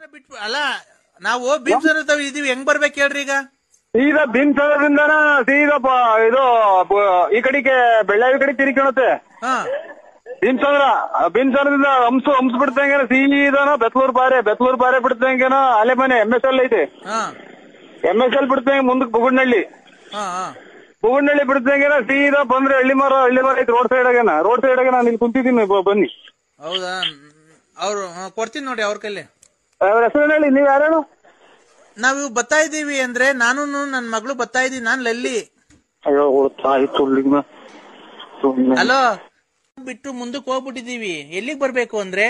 ಬಿಟ್ಟು ಅಲ್ಲ ನಾವು ಭೀಮ್ಸರ ಇದೀವಿ ಹೆಂಗ್ ಬರ್ಬೇಕು ಹೇಳ್ರಿ ಈಗ ಸೀದಾ ಬಿನ್ಸರದಿಂದನ ಸೀದಾ ಪ- ಇದು ಬ- ಈ ಕಡೆಗೆ ಬೆಳ್ಳಾವಿ ಕಡೆ ತಿರ್ಕೊಳತ್ತೆ ಹಾ ಬಿನ್ಸಂದ್ರ ಬಿನ್ಸಂದ್ರದಿಂದ ಹಂಸು ಹಂಸ ಬಿಡ್ತಂಗೇನ ಸೀದಾನ ಬೆತ್ಲೂರ್ ಬಾರೆ ಬೆತ್ಲೂರ್ ಬಾರೆ ಬಿಡ್ತಂಗೇನ ಅಲೆ ಮನೆ ಎಂ ಎಸ್ ಎಲ್ ಐತಿ ಹಾ ಎಂ ಎಸ್ ಎಲ್ ಬಿಡ್ತಂಗೆ ಮುಂದಕ್ಕೆ ಬುಗುಡ್ನಳ್ಳಿ ಹಾ ಹಾ ಬುಗುಡ್ನಳ್ಳಿ ಬಿಡ್ತಂಗೇನ ಸೀದಾ ಬಂದ್ರೆ ಹಳ್ಳಿ ಮರ ಹಳ್ಳಿ ಮರ ಐತಿ ರೋಡ್ ಸೈಡ್ ಆಗೇನ ರೋಡ್ ಸೈಡ್ ಆಗ ನಾನು ಇಲ್ಲಿ ಕುಂತಿದ್ದೀನಿ ಬ- ಬನ್ನಿ ಹೌದಾ ಅವ್ರು ಹಾ, ಕೊಡ್ತೀನಿ ನೋಡಿ ಅವ್ರ ಕೈಲಿ ಅವ್ರ ಹೆಸರು ಹೇಳಿ ನೀವ್ ಯಾರು ನಾವ್ ಇವ್ ಬರ್ತಾ ಇದೀವಿ ಅಂದ್ರೆ ನಾನು ನನ್ ಮಗಳು ಬರ್ತಾ ಇದೀವಿ ನಾನ್ ಲಲ್ಲಿ ಅಯ್ಯೋ ತಾಯಿ ತುಳ್ಳಿಗ್ನ ಸುಮ್ನೆ. ಹಲೋ ಬಿಟ್ಟು ಮುಂದಕ್ಕೆ ಹೋಗ್ಬಿಟ್ಟಿದೀವಿ ಎಲ್ಲಿಗ್ ಬರ್ಬೇಕು ಅಂದ್ರೆ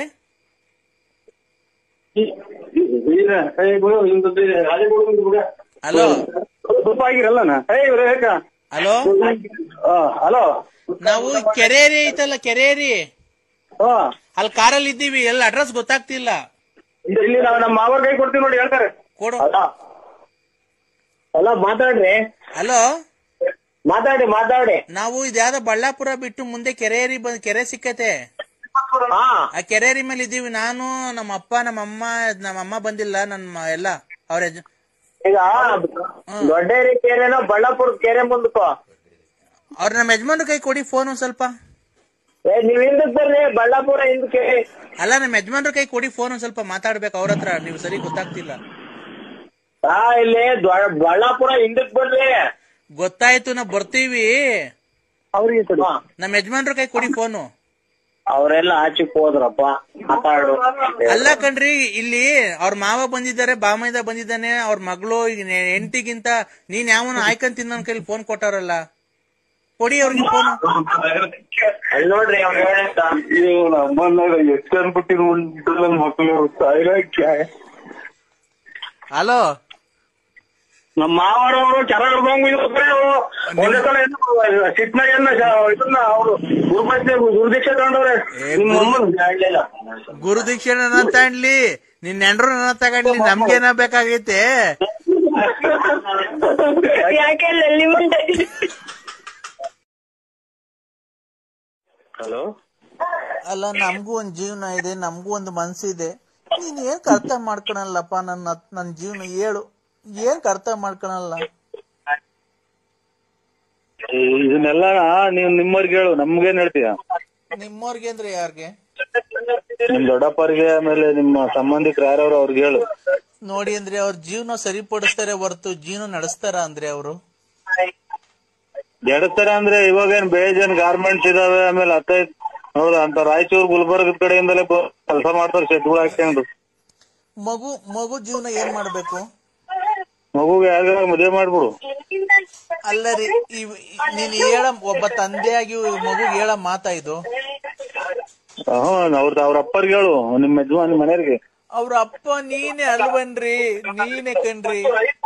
ಹಲೋ ಸ್ವಲ್ಪ ಆಗಿರಲ್ಲನ ಏಯ್ ಇವ್ರೆ ಯಾಕ ಹಲೋ ಹಲೋ ನಾವು ಕೆರೇರಿ ಐತಲ್ಲ ಕೆರೇರಿ ಹಾ ಅಲ್ಲಿ ಕಾರಲ್ಲಿ ಇದ್ದೀವಿ ಎಲ್ಲ ಅಡ್ರೆಸ್ ಗೊತ್ತಾಗ್ತಿಲ್ಲ ಇಲ್ಲಿ ನಾವು ನಮ್ಮ ಮಾವರ್ ಕೈ ಕೊಡ್ತೀವಿ ನೋಡಿ ಹೇಳ್ತಾರೆ ಕೊಡು ಅಲ್ಲ ಅಲ್ಲ ಮಾತಾಡ್ರಿ ಹಲೋ ಮಾತಾಡಿ ಮಾತಾಡಿ ನಾವು ಇದ್ಯಾವ್ದೋ ಬಳ್ಳಾಪುರ ಬಿಟ್ಟು ಮುಂದೆ ಕೆರೇರಿ ಬಂದ್ ಕೆರೆ ಸಿಕ್ಕತೆ ಹಾ ಆ ಕೆರೇರಿ ಮೇಲೆ ಇದೀವಿ ನಾನು ನಮ್ಮ ಅಪ್ಪ ನಮ್ಮ ಅಮ್ಮ ನಮ್ಮ ಅಮ್ಮ ಬಂದಿಲ್ಲ ನನ್ನ ಮ- ಎಲ್ಲ ಅವ್ರ ಯಜ- ಈಗ ದೊಡ್ಡೇರಿ ಕೆರೆನೋ ಬಳ್ಳಾಪುರ ಕೆರೆ ಮುಂದಕ್ಕೋ ಅವ್ರ ನಮ್ಮ ಯಜಮಾನ್ರ ಕೈ ಕೊಡಿ ಫೋನ್ ಒಂದ್ ಸ್ವಲ್ಪ ಏ ನೀವ್ ಹಿಂದಕ್ ಬರ್ರಿ ಬಳ್ಳಾಪುರ ಹಿಂದಕ್ಕೆ ಅಲ್ಲ ನಮ್ಮ ಯಜಮಾನ್ರ ಕೈ ಕೊಡಿ ಫೋನ್ ಒಂದ್ ಸ್ವಲ್ಪ ಮಾತಾಡ್ಬೇಕು ಅವ್ರ ಹತ್ರ ನೀವು ಸರಿ ಗೊತ್ತಾಗ್ತಿಲ್ಲ ಹಾ ಇಲ್ಲಿ ದೊ- ಬಳ್ಳಾಪುರ ಹಿಂದಕ್ ಬರ್ರಿ ಗೊತ್ತಾಯ್ತು ನಾವ್ ಬರ್ತೀವಿ ಅವ್ರಿಗೆ ನಮ್ಮ ಯಜಮಾನ್ರ ಕೈ ಕೊಡಿ ಫೋನು ಅವರೆಲ್ಲ ಆಚೆಕ್ ಹೋದ್ರಪ್ಪ ಮಾತಾಡು ಅಲ್ಲ ಕಣ್ರಿ ಇಲ್ಲಿ ಅವ್ರ ಮಾವ ಬಂದಿದ್ದಾರೆ ಬಾಮೈದ ಬಂದಿದ್ದಾನೆ ಅವ್ರ ಮಗಳು ಈಗ ನೆ- ಹೆಂಡ್ತಿಗಿಂತ ನೀನ್ ಯಾವನ ಆಯ್ಕಂತೀನಿ ನನ್ನ ಕೈಲಿ ಫೋನ್ ಕೊಟ್ಟಾರಲ್ಲ ಕೊಡಿ ಅವ್ರಿಗೆ ಫೋನ್ ಅಲ್ಲಿ ನೋಡ್ರಿ ಅವ್ನು ಹೇಳಂತ ನಮ್ಮನ್ನ ಎಷ್ಟು ಅನ್ಬಿಟ್ಟಿರು ನನ್ನ ಮಕ್ಕಳು ಸಾಯಿರಕ್ಕೆ ಹಲೋ ನಮ್ಮ ಮಾವರವರು ಕೆರಗಡ್ದಂಗ್ ಒಂದೇ ಸಲ ಸಿಟ್ನಾಗ ಏನ ಇದನ್ನ ಅವರು ಗುರುಪಂಚ ಗುರುದೀಕ್ಷೆ ತಗೊಂಡವ್ರೆ ಏ, ನಿಮ್ಮ ಅಮ್ಮನ್ ಹೇಳಲಿಲ್ಲ ಗುರು ದೀಕ್ಷೆ ನನ್ನ ತಗೊಂಡ್ಲಿ ನಿನ್ ನೆಂಡ್ರು ನನ್ನ ತಗೊಂಡ್ಲಿ ನಮ್ಗೇನ ಬೇಕಾಗೈತೆ ಯಾಕೆ ಲಲ್ಲಿ ಮುಂದೆ ಹಲೋ ಅಲ್ಲ ನಮಗೂ ಒಂದ್ ಜೀವನ ಇದೆ ನಮಗೂ ಒಂದು ಮನ್ಸಿದೆ ನೀನ್ ಏನ್ ಅರ್ಥ ಮಾಡ್ಕೊಳಲ್ಲಪ್ಪ ನನ್ನ ನನ್ ಜೀವನ ಹೇಳು ಏನ್ ಅರ್ಥ ಮಾಡ್ಕೊಳಲ್ಲ ಇದನ್ನೆಲ್ಲ ನೀವ್ ನಿಮ್ಮವ್ರಿಗೆ ಹೇಳು ನಮ್ಗೇನ್ ಹೇಳ್ತೀಯ ನಿಮ್ಮವ್ರಿಗೆ ಅಂದ್ರೆ ಯಾರ್ಗೆ ನಿಮ್ ದೊಡ್ಡಪ್ಪರಿಗೆ ಆಮೇಲೆ ನಿಮ್ಮ ಸಂಬಂಧಿಕರು ಯಾರವ್ರು ಅವ್ರಿಗೆ ಹೇಳು ನೋಡಿ ಅಂದ್ರೆ ಅವ್ರ ಜೀವನ ಸರಿಪಡಿಸ್ತಾರೆ ಹೊರತು ಜೀವನ ನಡೆಸ್ತಾರ ಅಂದ್ರೆ ಅವರು ಎಡಸ್ತಾರೆ ಅಂದ್ರೆ ಇವಾಗೇನ್ ಬೇಜಾನ್ ಗಾರ್ಮೆಂಟ್ಸ್ ಇದಾವೆ ಆಮೇಲೆ ಹತ್ತೈದ್ ಹೌದು ಅಂತ ರಾಯಚೂರು ಗುಲ್ಬರ್ಗದ ಕಡೆಯಿಂದಲೇ ಕೆಲಸ ಮಾಡ್ತಾರೆ ಶೆಟ್ಗಳು ಹಾಕ್ಕೊಂಡು ಮಗು ಮಗು ಜೀವನ ಏನ್ ಮಾಡ್ಬೇಕು ಮಗುಗೆ ಯಾರಿಗಾರ ಮದುವೆ ಮಾಡ್ಬಿಡು ಅಲ್ಲ ರೀ ಇವ್- ನೀನ್ ಹೇಳ ಒಬ್ಬ ತಂದೆಯಾಗಿ ಮಗು ಹೇಳ ಮಾತಾ ಇದು ಹ್ಮ್ ಅವ್ರ ಅವ್ರ ಅಪ್ಪರ್ಗೆ ಹೇಳು ನಿಮ್ ಯಜಮಾನ್ ನಿಮ್ ಮನೆಯವ್ರಿಗೆ ಅವ್ರ ಅಪ್ಪ ನೀನೇ ಅಲ್ವನ್ರಿ ನೀನೇ ಕಣ್ರಿ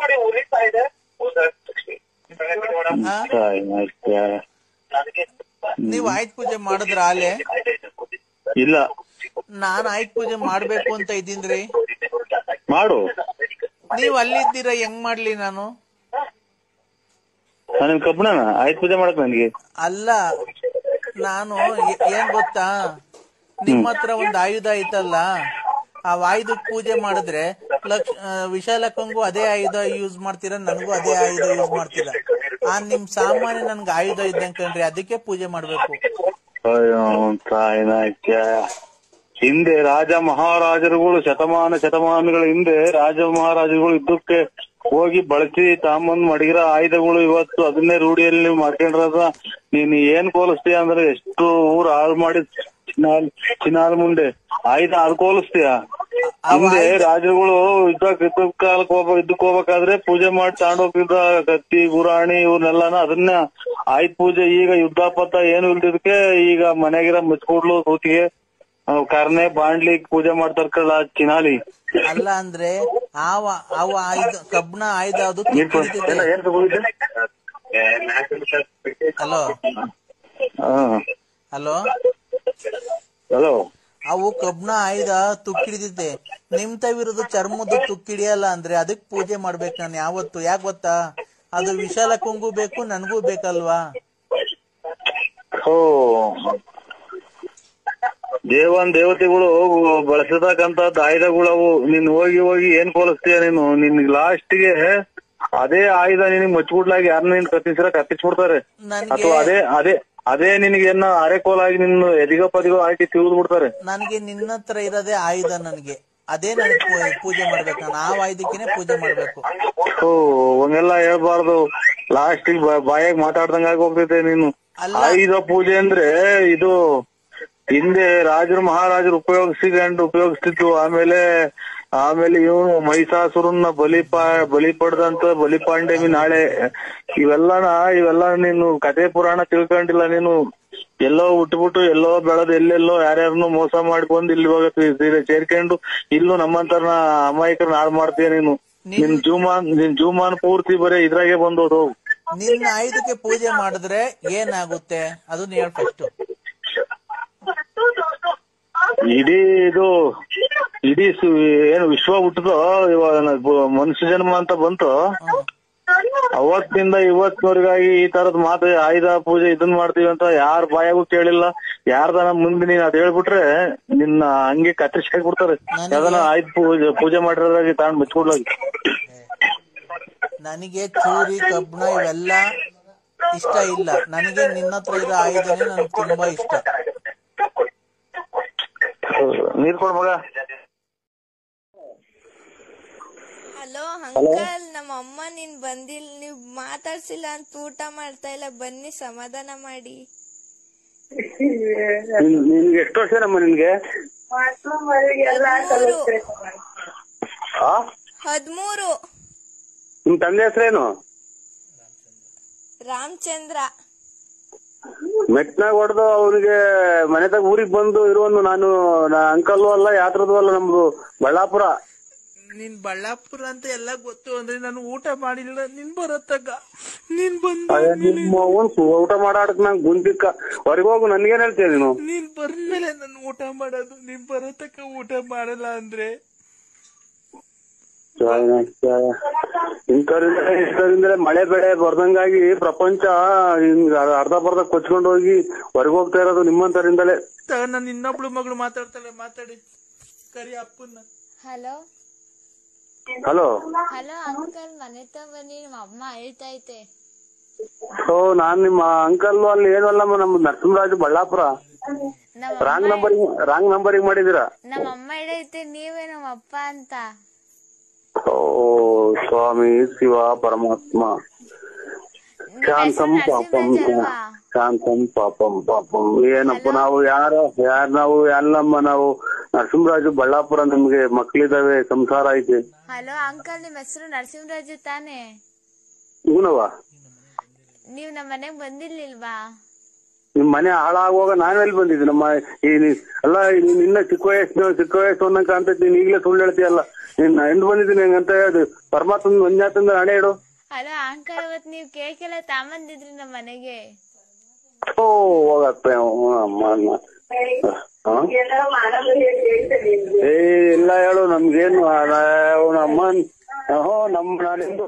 ಆ? ತಾಯಿ ಮತ್ತೆ. ನೀವ್ ಆಯ್ತ್ ಪೂಜೆ ಮಾಡಿದ್ರ ಆಲೆ ಇಲ್ಲ ನಾನ್ ಆಯ್ತ್ ಪೂಜೆ ಮಾಡ್ಬೇಕು ಅಂತ ಇದ್ದೀನ್ರಿ ಮಾಡು ನೀವ್ ಅಲ್ಲಿದ್ದೀರಾ ಹೆಂಗ್ ಮಾಡ್ಲಿ ನಾನು ನಾನು ನಿಮ್ ಕಬ್ಬಣನ ಆಯ್ತು ಪೂಜೆ ಮಾಡಕ್ ನನ್ಗೆ ಅಲ್ಲ ನಾನು ಏ- ಏನ್ ಗೊತ್ತಾ ನಿಮ್ಮ ಹತ್ರ ಒಂದ್ ಆಯುಧ ಐತಲ್ಲ ಆ ಆಯುಧಕ್ ಪೂಜೆ ಮಾಡಿದ್ರೆ ಲಕ್ಷ ಆ, ವಿಶಾಲಕ್ಕಂಗೂ ಅದೇ ಆಯುಧ ಯೂಸ್ ಮಾಡ್ತೀರಾ ನನಗೂ ಅದೇ ಆಯುಧ ಯೂಸ್ ಮಾಡ್ತೀರಾ ಆ ನಿಮ್ ಸಾಮಾನ್ಯ ನನ್ಗೆ ಆಯುಧ ಇದ್ದಂಗ್ ಕಣ್ರಿ ಅದಕ್ಕೆ ಪೂಜೆ ಮಾಡ್ಬೇಕು ಅಯ್ಯೋ ತಾಯಿನ ಹಿಂದೆ ರಾಜ ಮಹಾರಾಜರುಗಳು ಶತಮಾನ ಶತಮಾನಗಳ ಹಿಂದೆ ರಾಜ ಮಹಾರಾಜರುಗಳು ಯುದ್ಧಕ್ಕೆ ಹೋಗಿ ಬಳಸಿ ತಾಂಬಂದ್ ಮಡಗಿರೋ ಆಯುಧಗಳು ಇವತ್ತು ಅದನ್ನೇ ರೂಢಿಯಲ್ಲಿ ನೀವು ಮಾಡ್ಕೊಂಡಿರೋದ ನೀನ್ ಏನ್ ಕೋಲಿಸ್ತೀಯ ಅಂದ್ರೆ ಎಷ್ಟು ಊರ್ ಹಾಳು ಮಾಡಿ ಚಿನ್ನಾಲ್ ಚಿನ್ನಾಲ್ ಮುಂದೆ ಆಯುಧ ಅದು ಕೋಲಿಸ್ತೀಯ ಹಿಂದೆ ರಾಜರುಗಳು ಯುದ್ಧಕ್ಕೆ ಯುದ್ಧ ಕಾಲಕ್ಕೆ ಹೋಗ್ಬೇಕು ಯುದ್ಧಕ್ಕೆ ಹೋಗ್ಬೇಕಾದ್ರೆ ಪೂಜೆ ಮಾಡಿ ತಗೊಂಡೋಗ್ತಿದ್ದ ಕತ್ತಿ ಗುರಾಣಿ ಇವ್ರನ್ನೆಲ್ಲಾನ ಅದನ್ನ ಆಯ್ತು ಪೂಜೆ ಈಗ ಯುದ್ಧ ಪಥ ಏನು ಇಲ್ದಿದಕ್ಕೆ ಈಗ ಮನೆಗಿರೋ ಮುಚ್ಕೊಡ್ಲು ಕೂತಿಗೆ ಕರ್ನೆ ಬಾಂಡ್ಲಿ ಪೂಜೆ ಮಾಡ್ತಾರ ಕಳ್ಳ ಚಿನಾಲಿ ಅಲ್ಲ ಅಂದ್ರೆ ಆವ ಅವ ಆಯುಧ ಕಬ್ಣ ಆಯುಧ ಅದು ಏನ್ ಪ- ತುಕ್ಕಿಡಿತೈತೆ. ಏನ- ಏನ್ ತಗೊಂಡಿದ್ದೆ? ಹಲೋ ಹಾ ಹಲೋ ಹಲೋ ಅವು ಕಬ್ಣ ಆಯುಧ ತುಕ್ಕಿಡಿದೈತೆ ನಿಮ್ ತವಿರೋದು ಚರ್ಮದ ತುಕ್ಕಿಡಿಯಲ್ಲ ಅಂದ್ರೆ ಅದಕ್ ಪೂಜೆ ಮಾಡ್ಬೇಕು ನಾನು ಯಾವತ್ತು ಯಾಕೆ ಗೊತ್ತಾ ಅದು ವಿಶಾಲಕ್ಕಂಗೂ ಬೇಕು ನನ್ಗೂ ಬೇಕಲ್ವಾ ಓ ದೇವನ್ ದೇವತೆಗಳು ಬಳಸತಕ್ಕಂತ ಆಯುಧಗಳವು ನೀನ್ ಹೋಗಿ ಹೋಗಿ ಏನ್ ಕೋಲಿಸ್ತೀಯ ನೀನು ನಿನ್ ಲಾಸ್ಟ್ಗೆ ಅದೇ ಆಯುಧ ನಿನಗ್ ಮಚ್ಬಿಡ್ಲಾಗಿ ಯಾರನ್ನ ನೀನ್ ಕತ್ತಿಸಿರ ಕತ್ತಿಸ್ಬಿಡ್ತಾರೆ ನನ್ಗೆ ಅಥವಾ ಅದೇ ಅದೇ ಅದೇ ನಿನಗೆ ಏನ ಅರೆಕೋಲಾಗಿ ನಿನ್ನ ಎದಿಗೋ ಪದಿಗೋ ಹಾಕಿ ತಿವಿದ್ ಬಿಡ್ತಾರೆ ನನಗೆ ನಿನ್ನ ಹತ್ರ ಇರೋದೇ ಆಯುಧ ನನಗೆ ಅದೇ ನನಗೆ ಪೂ- ಪೂಜೆ ಮಾಡ್ಬೇಕು ನಾನು ಆ ಆಯುಧಕ್ಕೇನೆ ಪೂಜೆ ಮಾಡ್ಬೇಕು ಓ ಹಂಗೆಲ್ಲ ಹೇಳ್ಬಾರ್ದು ಲಾಸ್ಟ್ ಬಾಯಾಗ ಮಾತಾಡ್ದಂಗ ಆಗಿ ಹೋಗ್ತೈತೆ ನೀನು ಅಲ್ಲ. ಆಯುಧ ಪೂಜೆ ಅಂದ್ರೆ ಇದು ಹಿಂದೆ ರಾಜರು ಮಹಾರಾಜರು ಉಪಯೋಗಿಸಿಕೊಂಡು ಉಪಯೋಗಿಸ್ತಿತ್ತು ಆಮೇಲೆ ಆಮೇಲೆ ಇವನು ಮಹಿಷಾಸುರನ್ನ ಬಲಿ ಪಾ ಬಲಿ ಪಡೆದಂತ ಬಲಿಪಾಂಡೇವಿ ನಾಳೆ ಇವೆಲ್ಲನ ಇವೆಲ್ಲ ನೀನು ಕತೆ ಪುರಾಣ ತಿಳ್ಕೊಂಡಿಲ್ಲ ನೀನು ಎಲ್ಲೋ ಹುಟ್ಬಿಟ್ಟು ಎಲ್ಲೋ ಬೆಳೆದು ಎಲ್ಲೆಲ್ಲೋ ಯಾರ್ಯಾರನ್ನು ಮೋಸ ಮಾಡ್ಕೊಂಡು ಇಲ್ಲಿ ಇವಾಗ ಸೀರೆ ಸೇರ್ಕೊಂಡು ಇಲ್ಲೂ ನಮ್ಮಂತರ ಅಮಾಯಕರನ್ನ ಹಾಳು ಮಾಡ್ತೀಯ ನೀನು ನಿನ್ ಜೀವಮಾನ್ ನಿನ್ ಜೀವಮಾನ ಪೂರ್ತಿ ಬರೀ ಇದ್ರಾಗೆ ಬಂದೋದು ನಿನ್ನ ಆಯುಧಕ್ಕೆ ಪೂಜೆ ಮಾಡಿದ್ರೆ ಏನಾಗುತ್ತೆ ಅದನ್ನ ಹೇಳ್ ಫಸ್ಟ್ ಇಡೀ ಇದು ಇಡೀ ಸು- ಏನು ವಿಶ್ವ ಹುಟ್ಟದೋ ಇವಾಗ ನ- ಬ- ಮನುಷ್ಯ ಜನ್ಮ ಅಂತ ಬಂತು ಅವತ್ತಿಂದ ಇವತ್ತಿನವರೆಗಾಗಿ ಈ ತರದ್ ಮಾತು ಆಯುಧ ಪೂಜೆ ಇದನ್ ಮಾಡ್ತೀವಿ ಅಂತ ಯಾರ ಬಾಯಾಗೂ ಕೇಳಿಲ್ಲ ಯಾರ್ದನ ಮುಂದೆ ನೀನ್ ಅದ್ ಹೇಳ್ಬಿಟ್ರೆ ನಿನ್ನ ಹಂಗೆ ಕತ್ತರಿಸಿ ಹಾಕ್ಬಿಡ್ತಾರೆ ಯಾವ್ದನ ಆಯುಧ ಪೂಜೆ ಪೂಜೆ ಮಾಡಿರೋದಾಗಿ ತಗೊಂಡ್ ಮುಚ್ಕೊಡ್ಲಾಗಿ ನನಗೆ ಚೂರಿ ಕಬ್ಬಣ ಇವೆಲ್ಲ ಇಷ್ಟ ಇಲ್ಲ ನನಗೆ ನಿನ್ನ ಹತ್ರ ಇರೋ ಆಯುಧನೇ ನನಗೆ ತುಂಬಾ ಇಷ್ಟ ನೀರ್ ಕೊಡ್ ಮಗ ಹಲೋ ಅಂಕಲ್ ನಮ್ಮ ಅಮ್ಮ ನೀನ್ ಬಂದಿಲ್ಲ ನೀವ್ ಮಾತಾಡ್ಸಿಲ್ಲ ಅಂತ ಊಟ ಮಾಡ್ತಾ ಇಲ್ಲ ಬನ್ನಿ ಸಮಾಧಾನ ಮಾಡಿ ನಿನ್- ನಿನ್ಗೆ ಎಷ್ಟು ವರ್ಷ ನಮ್ಮ ನಿನ್ಗೆ ಹದ್ಮೂರು ಆ ಹದ್ಮೂರು ನಿಮ್ ತಂದೆ ಹೆಸರೇನು ರಾಮಚಂದ್ರ ಮೆಟ್ನಾಗ ಹೊಡೆದು ಅವನಿಗೆ ಮನೆದಾಗ ಊರಿಗೆ ಬಂದು ಇರುವನು ನಾನು ಅಂಕಲ್ಲು ಅಲ್ಲ ಯಾತ್ರದ್ದು ಅಲ್ಲ ನಮ್ದು ಬಳ್ಳಾಪುರ ನೀನ್ ಬಳ್ಳಾಪುರ ಅಂತ ಎಲ್ಲ ಗೊತ್ತು ಅಂದ್ರೆ ನಾನು ಊಟ ಮಾಡಿಲ್ಲ ನಿನ್ ಬರತ್ತಗ ನೀನ್ ಬಂದ ಅಯ್ಯ, ನಿಮ್ಮ ಅವ್ವನ್ ಸು- ಊಟ ಮಾಡಾಡಕ್ ನಂಗೆ ಗುಂತಿಕ್ಕ ಹೊರಗೆ ಹೋಗು ನನ್ಗೇನ್ ಹೇಳ್ತೀಯ ನೀನು ನೀನ್ ಬಂದ್ಮೇಲೆ ನಾನು ಊಟ ಮಾಡೋದು ನೀನ್ ಬರತಕ್ಕ ಊಟ ಮಾಡಲ್ಲ ಅಂದ್ರೆ ಇಂಥವ್ರಿಂದ ಇಂಥವ್ರಿಂದಲೇ ಮಳೆ ಬೆಳೆ ಬರ್ದಂಗಾಗಿ ಪ್ರಪಂಚ ಹಿಂಗ್ ಅರ್ಧ ಬರ್ಧ ಕೊಚ್ಕೊಂಡು ಹೋಗಿ ಹೊರಗೆ ಹೋಗ್ತಾ ಇರೋದು ನಿಮ್ಮಂತರಿಂದಲೇ ತಗ ನಾನು ಇನ್ನೊಬ್ಳು ಮಗಳು ಮಾತಾಡ್ತಾಳೆ ಮಾತಾಡಿ ಕರಿ ಅಪ್ಪನ್ನ ಹಲೋ ಹಲೋ ಹಲೋ ಅಂಕಲ್ ಮನೆ ತ ಬನ್ನಿ ನಮ್ಮ ಅಮ್ಮ ಅಳ್ತೈತೆ ಓ ನಾನ್ ನಿಮ್ಮ ಅಂಕಲ್ ಅಲ್ಲಿ ಏನು ಅಲ್ಲಮ್ಮ ನಮ್ಮ ನರಸಿಂಹರಾಜು ಬಳ್ಳಾಪುರ ನಮ್ಮ ರಾಂಗ್ ನಂಬರ್ ರಾಂಗ್ ನಂಬರಿಗೆ ಮಾಡಿದೀರಾ ನಮ್ಮ ಅಮ್ಮ ಹೇಳೈತೆ ನೀವೇ ನಮ್ಮ ಅಪ್ಪ ಅಂತ ಓ ಸ್ವಾಮಿ ಶಿವ ಪರಮಾತ್ಮ ಶಾಂತಂ ಪಾಪಂ ಶಾಂತಂ ಪಾಪಂ ಪಾಪಂ ಏನಪ್ಪ ನಾವು ಯಾರ ಯಾರ್ ನಾವು ಎಲ್ಲಮ್ಮ ನಾವು ನರಸಿಂಹರಾಜು ಬಳ್ಳಾಪುರ ನಿಮ್ಗೆ ಮಕ್ಳಿದಾವೆ ಸಂಸಾರ ಐತೆ ಹಲೋ ಅಂಕಲ್ ನಿಮ್ಮ ಹೆಸರು ನರಸಿಂಹರಾಜು ತಾನೇ ಇವನವ ನೀವ್ ನಮ್ಮ ಮನೆಗ್ ಬಂದಿರ್ಲಿಲ್ವಾ ನಿಮ್ ಮನೆ ಹಾಳಾಗುವಾಗ ನಾವೆಲ್ಲಿ ಬಂದಿದ್ದೆ ನಮ್ಮ ಈ ನಿ- ಅಲ್ಲ ಈ ನೀನ್ ಇನ್ನ ಚಿಕ್ಕ ವಯಸ್ಸು ಚಿಕ್ಕ ವಯಸ್ಸು ಅನ್ನಂಕ ಅಂತ ನೀನ್ ಈಗಲೇ ಸುಳ್ಳು ಹೇಳ್ತೀಯಲ್ಲ ನೀನ್ ಎಂದ್ ಬಂದಿದ್ದೀನಿ ಹಂಗಂತ ಹೇಳಿ ಪರಮಾತ್ಮ ಮಂಜಾತಂದ ಹಣೆ ಇಡು ಹಲೋ ಅಂಕಲ್ ಇವತ್ ನೀವ್ ಕೇಕ್ ಎಲ್ಲ ತಾಂಬಂದಿದ್ರಿ ನಮ್ಮ ಮನೆಗೆ ಓ ಹೋಗತ್ತ ಅಮ್ಮ ಅಮ್ಮ. ಹ? ಏ ಇಲ್ಲ ಹೇಳು ನಮ್ಗೇನು ಅವನ ಅಮ್ಮನ್ ಹೋ ನಮ್ ನಾನಿಂದು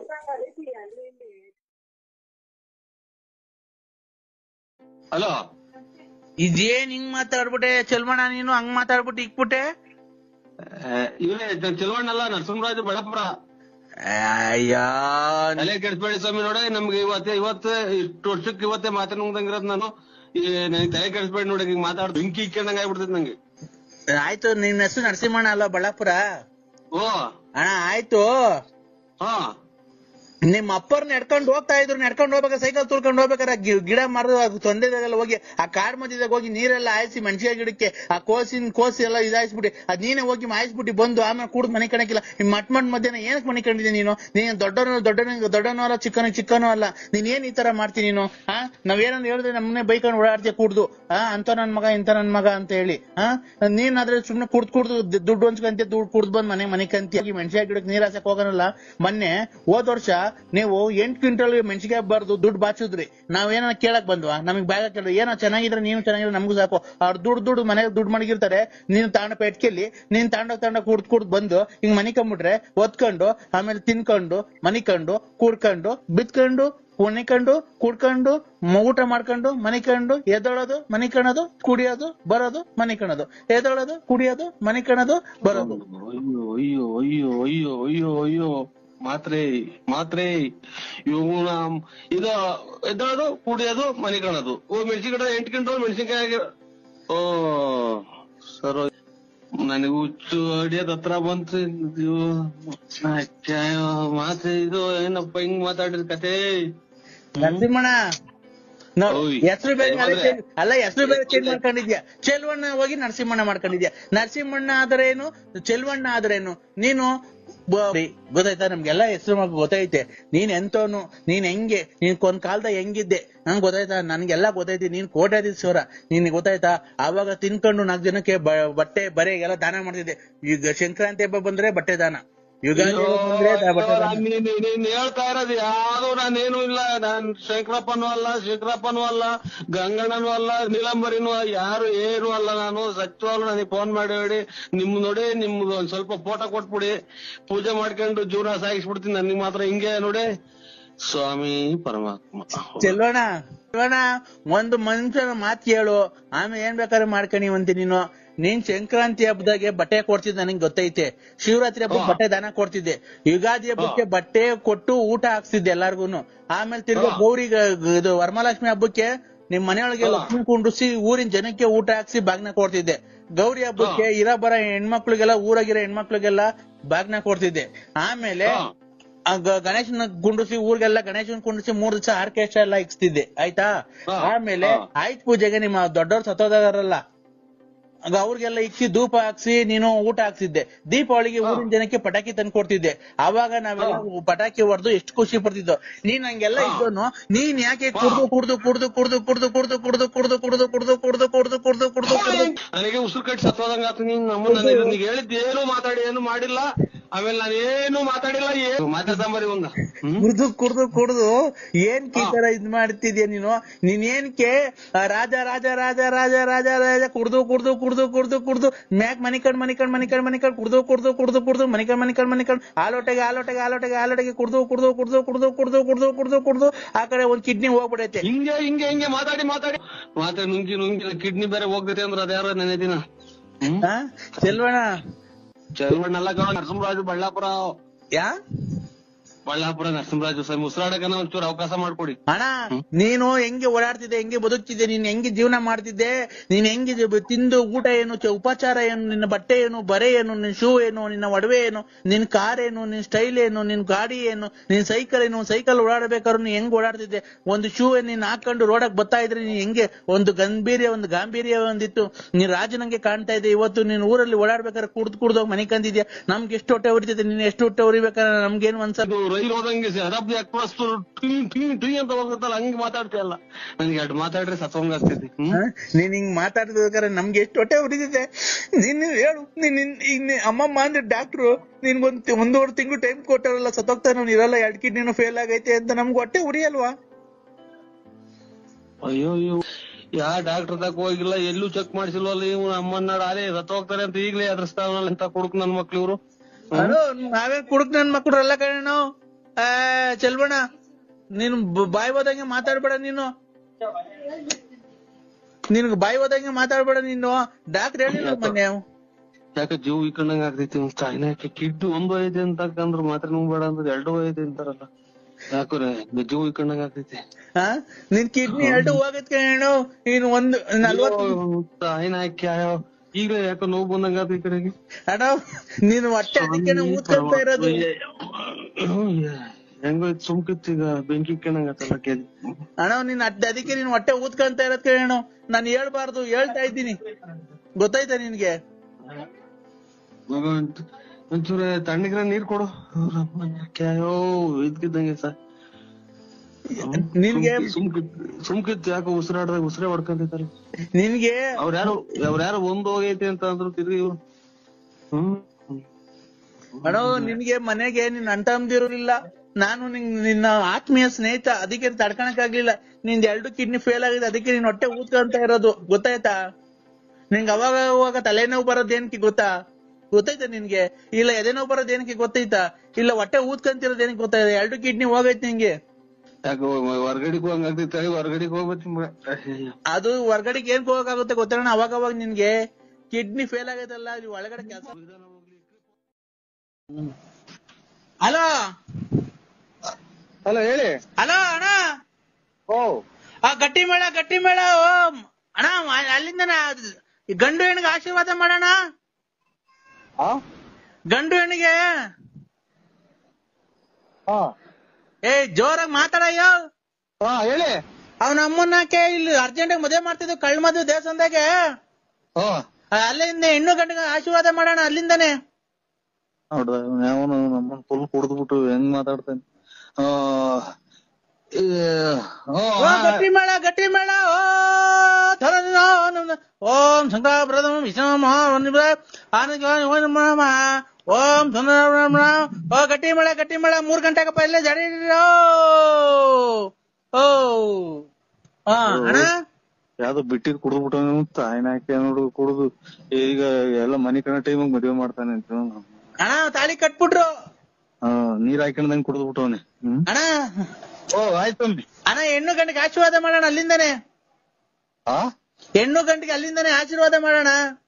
ಹಲೋ ಇದೇನ್ ಹಿಂಗ್ ಮಾತಾಡ್ಬಿಟ್ಟೆ ಚಲ್ಮಣ ನೀನು ಹಂಗ್ ಮಾತಾಡ್ಬಿಟ್ಟು ಇಕ್ಬಿಟ್ಟೆ ಇವರೇ ಚೆಲುವಣ್ಣಲ್ಲ ನರಸಿಂಹರಾಜು ಬಳ್ಳಾಪುರ ಅಯ್ಯೋ ತಲೆ ಕೆಡಿಸ್ಬೇಡಿ ಸ್ವಾಮಿ ನೋಡಿ ನಮ್ಗೆ ಇವತ್ತೇ ಇವತ್ತು ಇಷ್ಟು ವರ್ಷಕ್ಕೆ ಇವತ್ತೇ ಮಾತಾಡ್ದಂಗಿರೋದ್ ನಾನು ಈ ನನಗೆ ತಲೆ ಕೆಡಿಸ್ಬೇಡಿ ನೋಡಿ ಹಿಂಗ್ ಮಾತಾಡ್ ಬೆಂಕಿ ಇಕ್ಕೊಂಡಂಗ ಆಗ್ಬಿಡ್ತೈತಿ ನಂಗೆ ಆಯ್ತು ನಿನ್ನ ಹೆಸರು ನರಸಿಂಹಣ್ಣ ಅಲ್ಲ ಬಳ್ಳಾಪುರ ಓ ಅಣ್ಣ ಆಯ್ತು ಹಾ ನಿಮ್ ಅಪ್ಪರ್ ನಡ್ಕೊಂಡ್ ಹೋಗ್ತಾ ಇದ್ರು ನಡ್ಕೊಂಡ್ ಹೋಗ್ಬೇಕಾ ಸೈಕಲ್ ತುಳ್ಕೊಂಡ್ ಹೋಗ್ಬೇಕಾರೆ ಗಿ- ಗಿಡ ಮರದ ತೊಂದರೆದಾಗೆಲ್ಲ ಹೋಗಿ ಆ ಕಾಡ್ ಮಧ್ಯದಾಗ ಹೋಗಿ ನೀರೆಲ್ಲ ಹಾಯಿಸಿ ಮೆಣಸಿನ ಗಿಡಕ್ಕೆ ಆ ಕೋಸಿನ ಕೋಸಿ ಎಲ್ಲ ಇದಾಯಿಸ್ಬಿಟ್ಟು ಅದ್ ನೀನೇ ಹೋಗಿ ಮಾಯಿಸ್ಬಿಟ್ಟು ಬಂದು ಆಮೇಲೆ ಕುಡ್ದು ಮನೆ ಕಣಕಿಲ್ಲ ಈ ಮಟ್ ಮಟ್ ಮಧ್ಯಾಹ್ನ ಏನಕ್ಕೆ ಮನೆ ಕಂಡಿದ್ದೆ ನೀನು ನೀನ್ ದೊಡ್ಡವನು ದೊಡ್ಡನ ದೊಡ್ಡನೂ ಅಲ್ಲ ಚಿಕ್ಕನು ಚಿಕ್ಕನೂ ಅಲ್ಲ ನೀನ್ ಏನ್ ಈ ತರ ಮಾಡ್ತೀನಿ ನೀನು ಹಾ ನಾವೇನಂದ್ ಹೇಳಿದ್ರೆ ನಮ್ಮನೆ ಬೈಕೊಂಡು ಓಡಾಡ್ತೀಯ ಕುಡ್ದು ಹಾ ಅಂತ ನನ್ ಮಗ ಇಂತ ನನ್ ಮಗ ಅಂತ ಹೇಳಿ ಹಾ ನೀನ್ ಆದ್ರೆ ಸುಮ್ನೆ ಕುಡ್ದು ಕುಡ್ದು ದ್- ದುಡ್ಡು ಹಂಚ್ಕಂತೀಯ ದುಡ್ಡು ಕುಡ್ದು ಬಂದ್ ಮನೆ ಮನೆ ಕಂತಿ ಮೆಣಸಿನ ಗಿಡಕ್ಕೆ ನೀರ್ ಹಾಸಕ್ ಹೋಗೋನಲ್ಲ ಮೊನ್ನೆ ಹೋದ್ ವರ್ಷ ನೀವು ಎಂಟ್ ಕ್ವಿಂಟಲ್ ಮೆಣಸಿಗೆ ಬರ್ದು ದುಡ್ಡು ಬಾಚಿದ್ರಿ ನಾವೇನ ಕೇಳಕ್ ಬಂದ್ವಾ ನಮಗ್ ಬ್ಯಾಗ ಕೇಳಿದ್ರೆ ಏನೋ ಚೆನ್ನಾಗಿದ್ರೆ ನೀನು ಚೆನ್ನಾಗಿದ್ರೆ ನಮಗೂ ಸಾಕು ಅವ್ರು ದುಡ್ಡು ದುಡ್ಡು ಮನೆಗೆ ದುಡ್ಡು ಮಡಗಿರ್ತಾರೆ ನೀನು ತಾಂಡ ಪೆಟ್ಕೆಲ್ಲಿ ನೀನ್ ತಾಂಡೋಗ್ ತಾಂಡ ಕುಡ್ದು ಕುಡ್ದು ಬಂದು ಹಿಂಗ್ ಮನೆ ಕಂಬಿಟ್ರೆ ಒತ್ಕೊಂಡು ಆಮೇಲೆ ತಿನ್ಕೊಂಡು ಮನಿಕೊಂಡು ಕೂಡ್ಕೊಂಡು ಬಿತ್ಕೊಂಡು ಕುಣಿಕೊಂಡು ಕುಡ್ಕೊಂಡು ಮ- ಊಟ ಮಾಡ್ಕೊಂಡು ಮನಿಕೊಂಡು ಎದ್ದೊಳೋದು ಮನಿಕಣೋದು ಕುಡಿಯೋದು ಬರೋದು ಮನಿಕಣೋದು ಎದ್ದೊಳೋದು ಕುಡಿಯೋದು ಮನಿಕಣೋದು ಬರೋದು ಅಯ್ಯೋ ಅಯ್ಯೋ ಅಯ್ಯೋ ಅಯ್ಯೋ ಅಯ್ಯೋ ಅಯ್ಯೋ ಮಾತ್ರೆ ಮಾತ್ರೆ ಇವನ ಇದು ಎದ್ದೋದು ಕುಡಿಯೋದು ಮನೆ ಕಾಣೋದು ಓ ಮೆಣಸಿನ್ಕಾಯಿ ಎಂಟು ಗಂಟೆ ಮೆಣಸಿನ್ಕಾಯಿ ಓ ಸರ್ ನನಗೆ ಹುಚ್ಚು ಅಡಿಯೋದ್ ಹತ್ರ ಬಂತು ಇದು ಅಯ್ಯೋ, ಮಾತ್ರೆ ಇದು ಏನಪ್ಪ ಹಿಂಗ್ ಮಾತಾಡಿದ ಕತೆ ನರಸಿಂಹಣ್ಣ ಓಯ್. ಹೆಸರು ಬೇರೆ ಅದೇ. change- ಅಲ್ಲ ಹೆಸರು ಬೇರೆ ಚೇಂಜ್ ಮಾಡ್ಕೊಂಡಿದ್ಯಾ ಚೆಲ್ವಣ್ಣ ಹೋಗಿ ನರಸಿಂಹಣ್ಣ ಮಾಡ್ಕೊಂಡಿದ್ಯಾ ನರಸಿಂಹಣ್ಣ ಆದ್ರೇನು ಚೆಲ್ವಣ್ಣ ಆದ್ರೇನು ನೀನು ಬ- ಗೊತ್ತಾಯ್ತಾ ನಮ್ಗೆಲ್ಲ ಹೆಸರು ಮಗ ಗೊತ್ತೈತೆ ನೀನ್ ಎಂತವನು ನೀನ್ ಹೆಂಗೆ ನೀನ್ ಒಂದ್ ಕಾಲದಾಗ ಹೆಂಗಿದ್ದೆ ನಂಗ್ ಗೊತ್ತಾಯ್ತಾ ನನ್ಗೆಲ್ಲ ಗೊತ್ತೈತಿ ನೀನ್ ಕೋಟ್ಯಾಧೀಶ್ವರ ನೀನ್ ಗೊತ್ತಾಯ್ತಾ ಆವಾಗ ತಿನ್ಕೊಂಡು ನಾಲ್ಕು ಜನಕ್ಕೆ ಬ- ಬಟ್ಟೆ ಬರೆ ಎಲ್ಲ ದಾನ ಮಾಡ್ತಿದ್ದೆ ಈಗ ಸಂಕ್ರಾಂತಿ ಹಬ್ಬ ಬಂದ್ರೆ ಬಟ್ಟೆ ದಾನ ಯುಗಾದಿ ಹಬ್ಬ ಬಂದ್ರೆ ದ- ಬಟ್ಟೆ ದಾನ ನೀನ್ ನೀನ್ ಹೇಳ್ತಾ ಇರೋದು ಯಾವ್ದು ನಾನೇನು ಇಲ್ಲ ನಾನ್ ಶಂಕರಪ್ಪನೂ ಅಲ್ಲ ಶಂಕರಪ್ಪನೂ ಅಲ್ಲ ಗಂಗಣ್ಣನೂ ಅಲ್ಲ ನೀಲಂಬರಿನೂ ಯಾರು ಏನು ಅಲ್ಲ ನಾನು ಸತ್ಯವಾಗ್ಲು ನನಗೆ ಫೋನ್ ಮಾಡಿ ಹೇಳಿ ನಿಮ್ ನೋಡಿ ನಿಮ್ದು ಒಂದ್ ಸ್ವಲ್ಪ ಫೋಟೋ ಕೊಟ್ಬಿಡಿ ಪೂಜೆ ಮಾಡ್ಕೊಂಡು ಜೀವನ ಸಾಗಿಸ್ಬಿಡ್ತೀನಿ ನನಗೆ ಮಾತ್ರ ಹಿಂಗೆ ನೋಡಿ ಸ್ವಾಮಿ ಪರಮಾತ್ಮ ಚೆಲ್ವಣ ಚೆಲ್ವಣ ಒಂದು ಮನುಷ್ಯನ ಮಾತು ಕೇಳು ಆಮೇಲೆ ಏನ್ ಬೇಕಾದ್ರೆ ಮಾಡ್ಕೊಂಡಿವಂತಿ ನೀನು ನೀನ್ ಸಂಕ್ರಾಂತಿ ಹಬ್ಬದಾಗೆ ಬಟ್ಟೆ ಕೊಡ್ತಿದ್ದೆ ನನಗೆ ಗೊತ್ತೈತೆ ಶಿವರಾತ್ರಿ ಹಬ್ಬಕ್ಕೆ ಬಟ್ಟೆ ದಾನ ಕೊಡ್ತಿದ್ದೆ ಯುಗಾದಿ ಹಬ್ಬಕ್ಕೆ ಬಟ್ಟೆ ಕೊಟ್ಟು ಊಟ ಹಾಕ್ಸ್ತಿದ್ದೆ ಎಲ್ಲಾರ್ಗುನು ಆಮೇಲೆ ತಿರ್ಗಾ ಗೌರಿಗೆ ಇದು ವರಮಹಾಲಕ್ಷ್ಮಿ ಹಬ್ಬಕ್ಕೆ ನಿಮ್ ಮನೆಯೊಳಗೆ ಲಕ್ಷ್ಮಿ ಕುಂಡ್ರಿಸಿ ಊರಿನ ಜನಕ್ಕೆ ಊಟ ಹಾಕ್ಸಿ ಬಾಗ್ನ ಕೊಡ್ತಿದ್ದೆ ಗೌರಿ ಹಬ್ಬಕ್ಕೆ ಇರ ಬರ ಹೆಣ್ಮಕ್ಳಿಗೆಲ್ಲ ಊರಾಗಿರೋ ಹೆಣ್ಮಕ್ಳಿಗೆಲ್ಲ ಬಾಗ್ನ ಕೊಡ್ತಿದ್ದೆ ಆಮೇಲೆ ಆ ಗ- ಗಣೇಶನ ಕುಂಡ್ರಿಸಿ ಊರಿಗೆಲ್ಲ ಗಣೇಶನ್ ಕುಂಡ್ರಿಸಿ ಮೂರ್ ದಿವಸ ಆರ್ಕೆಸ್ಟ್ರಾ ಎಲ್ಲ ಇಕ್ಸ್ತಿದ್ದೆ ಆಯ್ತಾ ಹಾ, ಆಮೇಲೆ ಹಾ. ಆಯ್ತ್ ಪೂಜೆಗೆ ನಿಮ್ಮ ದೊಡ್ಡವ್ರು ಸತ್ತೋದಾರಲ್ಲ ಆಗ ಅವ್ರಿಗೆಲ್ಲ ಇಕ್ಕಿ ಧೂಪ ಹಾಕ್ಸಿ ನೀನು ಊಟ ಹಾಕ್ಸಿದ್ದೆ ದೀಪಾವಳಿಗೆ ಊರಿನ ಜನಕ್ಕೆ ಪಟಾಕಿ ತಂದು ಕೊಡ್ತಿದ್ದೆ ಅವಾಗ ನಾವೆಲ್ಲ ಪಟಾಕಿ ಹೊಡೆದು ಎಷ್ಟು ಖುಷಿ ಪಡ್ತಿದ್ದೋ ನೀನ್ ಹಂಗೆಲ್ಲ ಇದ್ದೋನು ನೀನ್ ಯಾಕೆ ಕುಡ್ದು ಕುಡ್ದು ಕುಡ್ದು ಕುಡ್ದು ಕುಡ್ದು ಕುಡ್ದು ಕುಡ್ದು ಕುಡ್ದು ಕುಡ್ದು ಕುಡ್ದು ಕುಡ್ದು ಕುಡ್ದು ಕುಡ್ದು ಕುಡ್ದು ಕುಡ್ದು ನನಗೆ ಉಸಿರು ಕಟ್ಟಿ ಸತ್ತೋದಂಗ ಆತು ನೀನ್ ನಮ್ಮ ನನಗೆ ಹೇಳಿದ್ ಏನು ಮಾತಾಡಿ ಏನು ಮಾಡಿಲ್ಲ ಆಮೇಲೆ ನಾನು ಏನು ಮಾತಾಡಿಲ್ಲ ಏನು ಮಾತಾಡ್ಸಂಬರಿ ಒಂದ ಹ್ಮ್ ಕುಡ್ದು ಕುಡ್ದು ಕುಡ್ದು ಏನ್ ಈ ತರ ಇದ್ ಮಾಡ್ತಿದ್ಯಾ ನೀನು ನೀನ್ ಏನ್ಕೆ ಆ ರಾಜ ರಾಜ ರಾಜ ರಾಜ ರಾಜ ರಾಜ ಕುಡ್ದು ಕುಡ್ದು ಕುಡ್ದು ಕುಡ್ದು ಕುಡ್ದು ಮ್ಯಾಕ್ ಮನಿಕಂಡ್ ಮನಿಕಂಡ್ ಮನಿಕಂಡ್ ಮನಿಕಂಡ್ ಕುಡ್ದು ಕುಡ್ದು ಕುಡ್ದು ಕುಡ್ದು ಮನಿಕಂಡ್ ಮನಿಕಂಡ್ ಮನಿಕಂಡ್ ಆಲೋಟೆಗೆ ಆಲೋಟೆಗೆ ಆಲೋಟೆಗೆ ಆಲೋಟೆಗೆ ಕುಡ್ದು ಕುಡ್ದು ಕುಡ್ದು ಕುಡ್ದು ಕುಡ್ದು ಕುಡ್ದು ಕುಡ್ದು ಕುಡ್ದು ಆ ಕಡೆ ಒಂದ್ ಕಿಡ್ನಿ ಹೋಗ್ಬಿಡೈತೆ ಹಿಂಗೆ ಹಿಂಗೆ ಹಿಂಗೆ ಮಾತಾಡಿ ಮಾತಾಡಿ ಮಾತಾಡಿ ನುಂಗಿ ನುಂಗಿ ಕಿಡ್ನಿ ಬೇರೆ ಹೋಗ್ತೈತೆ ಅಂದ್ರೆ ಅದ್ಯಾರೋ ನೆನೆ ದಿನ ಹ್ಮ್ ಆ ಚೆಲ್ವಣ ಚರ್ಮಣ್ಣಲ್ಲ ಕಣ ನರಸಿಂಹರಾಜು ಬಳ್ಳಾಪುರ ಯಾ ಬಳ್ಳಾಪುರ ನರಸಿಂಹರಾಜು ಸರ್ ಉಸಿರಾಡಕನ ಒಂಚೂರು ಅವಕಾಶ ಮಾಡ್ಕೊಡಿ ಅಣ್ಣ ನೀನು ಹೆಂಗೆ ಓಡಾಡ್ತಿದ್ದೆ ಹೆಂಗೆ ಬದುಕ್ತಿದ್ದೆ ನೀನ್ ಹೆಂಗೆ ಜೀವನ ಮಾಡ್ತಿದ್ದೆ ನೀನ್ ಹೆಂಗೆ ಜೀವ- ತಿಂದು ಊಟ ಏನು ಚ- ಉಪಚಾರ ಏನು ನಿನ್ನ ಬಟ್ಟೆ ಏನು ಬರೆ ಏನು ನಿನ್ ಶೂ ಏನು ನಿನ್ನ ಒಡವೆ ಏನು ನಿನ್ ಕಾರ್ ಏನು ನಿನ್ ಸ್ಟೈಲ್ ಏನು ನಿನ್ ಗಾಡಿ ಏನು ನಿನ್ ಸೈಕಲ್ ಏನು ಸೈಕಲ್ ಓಡಾಡ್ಬೇಕಾದ್ರು ನೀನ್ ಹೆಂಗ್ ಓಡಾಡ್ತಿದ್ದೆ ಒಂದು ಶೂ ನೀನ್ ಹಾಕೊಂಡು ರೋಡಕ್ ಬರ್ತಾ ಇದ್ರೆ ನೀನ್ ಹೆಂಗೆ ಒಂದು ಗಂಭೀರ್ಯ ಒಂದು ಗಾಂಭೀರ್ಯ ಒಂದಿತ್ತು ನೀನ್ ರಾಜನಂಗೆ ಕಾಣ್ತಾ ಇದ್ದೆ ಇವತ್ತು ನೀನ್ ಊರಲ್ಲಿ ಓಡಾಡ್ಬೇಕಾದ್ರೆ ಕುಡ್ದು ಕುಡ್ದೋಗ್ ಮನೆ ಕಂದಿದ್ಯಾ ನಮ್ಗೆ ಎಷ್ಟು ಹೊಟ್ಟೆ ಉರಿತೈತೆ ನೀನ್ ಎಷ್ಟು ಹೊಟ್ಟೆ ಉರಿಬೇಕಾದ್ರೆ ನಮ್ಗೇನು ಅನ್ಸ ಇದು ರೈಲು ಹೋದಂಗೆ ಶತಾಬ್ದಿ ಎಕ್ಸ್ಪ್ರೆಸ್ ಟೀ ಟೀ ಟೀ ಅಂತ ಹೋಗುತ್ತಲ್ಲ ಹಂಗೆ ಮಾತಾಡ್ತೀಯಲ್ಲ ನನಗೆ ಎರಡು ಮಾತಾಡ್ರೆ ಸತ್ವಂಗ ಆಗ್ತೈತಿ ಹ್ಮ್ ಹ? ನೀನ್ ಹಿಂಗ್ ಮಾತಾಡ್ಬೇಕಾದ್ರೆ ನಮ್ಗೆ ಎಷ್ಟು ಹೊಟ್ಟೆ ಹೊಡಿತಿದೆ ನೀನ್ ಹೇಳು ನೀನ್ ನೀನ್- ಈಗ ನೀ- ಅಮ್ಮಮ್ಮ ಅಂದ್ರೆ ಡಾಕ್ಟ್ರು ನಿನ್ಗೊಂದ್ ಒಂದೂವರೆ ತಿಂಗಳು ಟೈಮ್ ಕೊಟ್ಟಾರಲ್ಲ ಸತ್ತೋಗ್ತಾನೆ ಇರಲ್ಲ ಎರಡ್ ಕಿಡ್ನಿನೂ ಫೇಲ್ ಆಗೈತೆ ಅಂತ ನಮ್ಗೆ ಹೊಟ್ಟೆ ಉರಿಯಲ್ವಾ ಅಯ್ಯೋ ಅಯ್ಯೋ ಯಾ ಡಾಕ್ಟರ್ ತಕ ಹೋಗಿಲ್ಲ ಎಲ್ಲೂ ಚೆಕ್ ಮಾಡಿಸಿಲ್ವಲ್ಲ ಇವ್ನು ಅಮ್ಮನ್ನ ಅದೇ ಸತ್ತು ಹೋಗ್ತಾರೆ ಅಂತ ಈಗಲೇ ಅದ್ರಸ್ತಾವನಲ್ಲ ಅಂತ ಕೊಡುಕ್ ನನ್ ಮಕ್ಳು ಇವ್ರು ಅಲೋ ನಾವೇ ಕುಡುಕ್ ನನ್ ಮಕ್ಳು ಅಲ್ಲ ಕಣ ಆ ಚೆಲ್ಬಣ ನೀನು ಬ- ಬಾಯ್ ಹೋದಂಗೆ ಮಾತಾಡ್ಬೇಡ ನೀನು ನಿನ್ಗೆ ಬಾಯ್ ಹೋದಂಗೆ ಮಾತಾಡ್ಬೇಡ ನೀನು ಡಾಕ್ಟರ್ ಹೇಳಿಲ್ಲ ಮೊನ್ನೆ ಯಾಕೆ ಜೀವ ಇಕ್ಕಂಡಂಗ ಆಗ್ತೈತಿ ಚಾಯ್ನಾ ಕಿಡ್ನಿ ಒಂದು ಐತೆ ಅಂತ ಅಂದ್ರ ಮಾತ್ರ ಬೇಡ ಅಂದ್ರೆ ಎರಡು ಐತೆ ಅಂತಾರಲ್ಲ ಯಾಕೋರೆ ಜೀವ ಇಕ್ಕಂಡಂಗ ಆಗ್ತೈತಿ ಹಾ ನಿನ್ ಕಿಡ್ನಿ ಎರಡು ಹೋಗೈತ್ ಕಣೋ ನೀನು ಒಂದು ನಲ್ವತ್ತು ಚಾಯ್ನಾ ಈಗಲೇ ಯಾಕೋ ನೋವು ಬಂದಂಗ ಆತ ಈ ಕಡೆಗೆ ಅಣ್ಣ ನೀನು ಹೊಟ್ಟೆ ಅದಕ್ಕೆ ಊದ್ಕೊಂತ ಇರೋದು ಹೆಂಗೋ ಸುಮ್ಕಿತ್ತು ಈಗ ಬೆಂಕಿ ಇಕ್ಕಂಡಂಗ ಕೇಳಿ ಅಣ್ಣ ನೀನ್ ಅಡ್ಡ ಅದಕ್ಕೆ ನೀನ್ ಹೊಟ್ಟೆ ಊದ್ಕೊಂತ ಇರೋದ್ ಕೇಳೋಣ ನಾನು ಹೇಳ್ಬಾರ್ದು ಹೇಳ್ತಾ ಇದ್ದೀನಿ ಗೊತ್ತಾಯ್ತಾ ನಿನ್ಗೆ ಮಗ ಒಂಚೂ- ಒಂಚೂರು ತಣ್ಣಗಿರ ನೀರ್ ಕೊಡು ಕ್ಯಾಯೋ ಇದ್ಕಿದ್ದಂಗೆ ಸರ್ ನಿನ್ಗೆ ಸುಮ್ಕಿತ್ ಸುಮ್ಕಿತ್ ಯಾಕೋ ಉಸಿರಾಡ್ದಾಗ ಉಸಿರೇ ಹೊಡ್ಕೊಂತೈತಲ್ಲ ನಿನ್ಗೆ ಅವ್ರ್ಯಾರು ಅವ್ರ್ಯಾರು ಒಂದ್ ಹೋಗೈತೆ ಅಂತ ಅಂದ್ರು ತಿರ್ಗಿ ಇವ್ರು ಹ್ಮ್ ಅಣ್ಣ ನಿನ್ಗೆ ಮನೆಗೆ ನಿನ್ ಅಂಟಮ್ದಿರೋದಿಲ್ಲ ನಾನು ನಿನ್ ನಿನ್ನ ಆತ್ಮೀಯ ಸ್ನೇಹಿತ ಅದಕ್ಕೆ ತಡ್ಕಣಕ್ ಆಗ್ಲಿಲ್ಲ ನಿಂದ್ ಎರಡು ಕಿಡ್ನಿ ಫೇಲ್ ಆಗಿದೆ ಅದಕ್ಕೆ ನೀನ್ ಹೊಟ್ಟೆ ಊದ್ಕೊಂತ ಇರೋದು ಗೊತ್ತಾಯ್ತಾ ನಿಂಗೆ ಅವಾಗ ಅವಾಗ ತಲೆನೋವು ಬರೋದ್ ಏನಕ್ಕೆ ಗೊತ್ತಾ ಗೊತ್ತೈತಾ ನಿನ್ಗೆ ಇಲ್ಲ ಎದೆ ನೋವು ಬರೋದ್ ಏನಕ್ಕೆ ಗೊತ್ತೈತಾ ಇಲ್ಲ ಹೊಟ್ಟೆ ಊದ್ಕೊಂತಿರೋದ್ ಏನಕ್ಕೆ ಗೊತ್ತಾಯ್ತಾ ಎರಡು ಕಿಡ್ನಿ ಹೋಗೈತೆ ನಿಂಗೆ ಯಾಕೆ ಹೊರ್ಗಡೆಗೆ ಹೋಗಂಗಾಗ್ತೈತೆ ಹೊರ್ಗಡೆಗೆ ಹೋಗ್ಬೇಕು ಅದು ಹೊರ್ಗಡೆಗೆ ಏನ್ ಹೋಗಕ್ಕಾಗುತ್ತೆ ಗೊತ್ತಣ್ಣ ಅವಾಗ ಅವಾಗ ನಿನ್ಗೆ ಕಿಡ್ನಿ ಫೇಲ್ ಆಗೈತಲ್ಲ ನೀವು ಒಳಗಡೆ ಕೆಲಸ ಹಲೋ ಹಲೋ ಹೇಳಿ ಹಲೋ ಅಣ್ಣ ಓ ಆ ಗಟ್ಟಿ ಮೇಳ ಗಟ್ಟಿ ಮೇಳ ಓ ಅಣ್ಣ ಮ- ಅಲ್ಲಿಂದ ನಾ- ಈ ಗಂಡು ಹೆಣ್ಣಿಗೆ ಆಶೀರ್ವಾದ ಮಾಡೋಣ ಹಾ ಗಂಡು ಹೆಣ್ಣಿಗೆ ಹಾ ಏ ಜೋರಾಗಿ ಮಾತಾಡಯ್ಯೋ ಹಾ ಹೇಳಿ ಅವ್ನ ಅಮ್ಮನ್ನಕ್ಕೆ ಇಲ್ಲಿ ಅರ್ಜೆಂಟ್ ಮದುವೆ ಮಾಡ್ತಿದ್ವು ಕಳ್ ಮದುವೆ ದೇವಸ್ಥಾನದಾಗೆ ಹಾ ಆ, ಅಲ್ಲಿಂದ ಹೆಣ್ಣು ಗಂಡಿಗೆ ಆಶೀರ್ವಾದ ಮಾಡೋಣ ಅಲ್ಲಿಂದಾನೆ ನೋಡ್ದ ಅವನು ನಮ್ಮನ್ ಫುಲ್ ಕುಡ್ದ್ಬಿಟ್ಟು ಹೆಂಗ್ ಮಾತಾಡ್ತಾನೆ ಆ ಈ, ಆ, ಓ ಗಟ್ಟಿ ಮೇಳ ಗಟ್ಟಿ ಮೇಳ ಓ ಧರಣಿನ ಓಂ- ಓಂ ಶಂಕರ ಪ್ರಥಮ ವಿಷ್ಣು ಮಹಾ ಆನಂದ ಓಂ ಸುಂದರ ಓ ಗಟ್ಟಿ ಮೇಳ ಗಟ್ಟಿ ಮೇಳ ಮೂರ್ ಗಂಟೆಗಪ್ಪ ಇಲ್ಲೇ ಜಡಿ ಓ ಹಾ ಅಣ್ಣ ಯಾವ್ದೋ ಬಿಟ್ಟಿದ್ ಕುಡ್ದ್ಬಿಟ್ಟು ತಾಯಿನ ಹಾಕಿ ನೋಡು ಕುಡ್ದು ಈಗ ಎಲ್ಲ ಮನಿ ಕಣ ಟೈಮಿಗೆ ಮದ್ವೆ ಮಾಡ್ತಾನೆ ಅಂತ ಅಣ್ಣ ತಾಳಿ ಕಟ್ಬಿಟ್ರು ಹಾ ನೀರ್ ಹಾಕೊಂಡಂಗ್ ಕುಡ್ದ್ಬಿಟ್ಟವನೆ ಹ್ಮ್ ಅಣ್ಣ ಓ ಆಯ್ತು ಅಂಬಿ ಅಣ್ಣ ಹೆಣ್ಣು ಗಂಡಿಗೆ ಆಶೀರ್ವಾದ ಮಾಡೋಣ ಅಲ್ಲಿಂದಾನೆ ಹಾ ಹೆಣ್ಣು ಗಂಡಿಗೆ ಅಲ್ಲಿಂದಾನೆ ಆಶೀರ್ವಾದ ಮಾಡೋಣ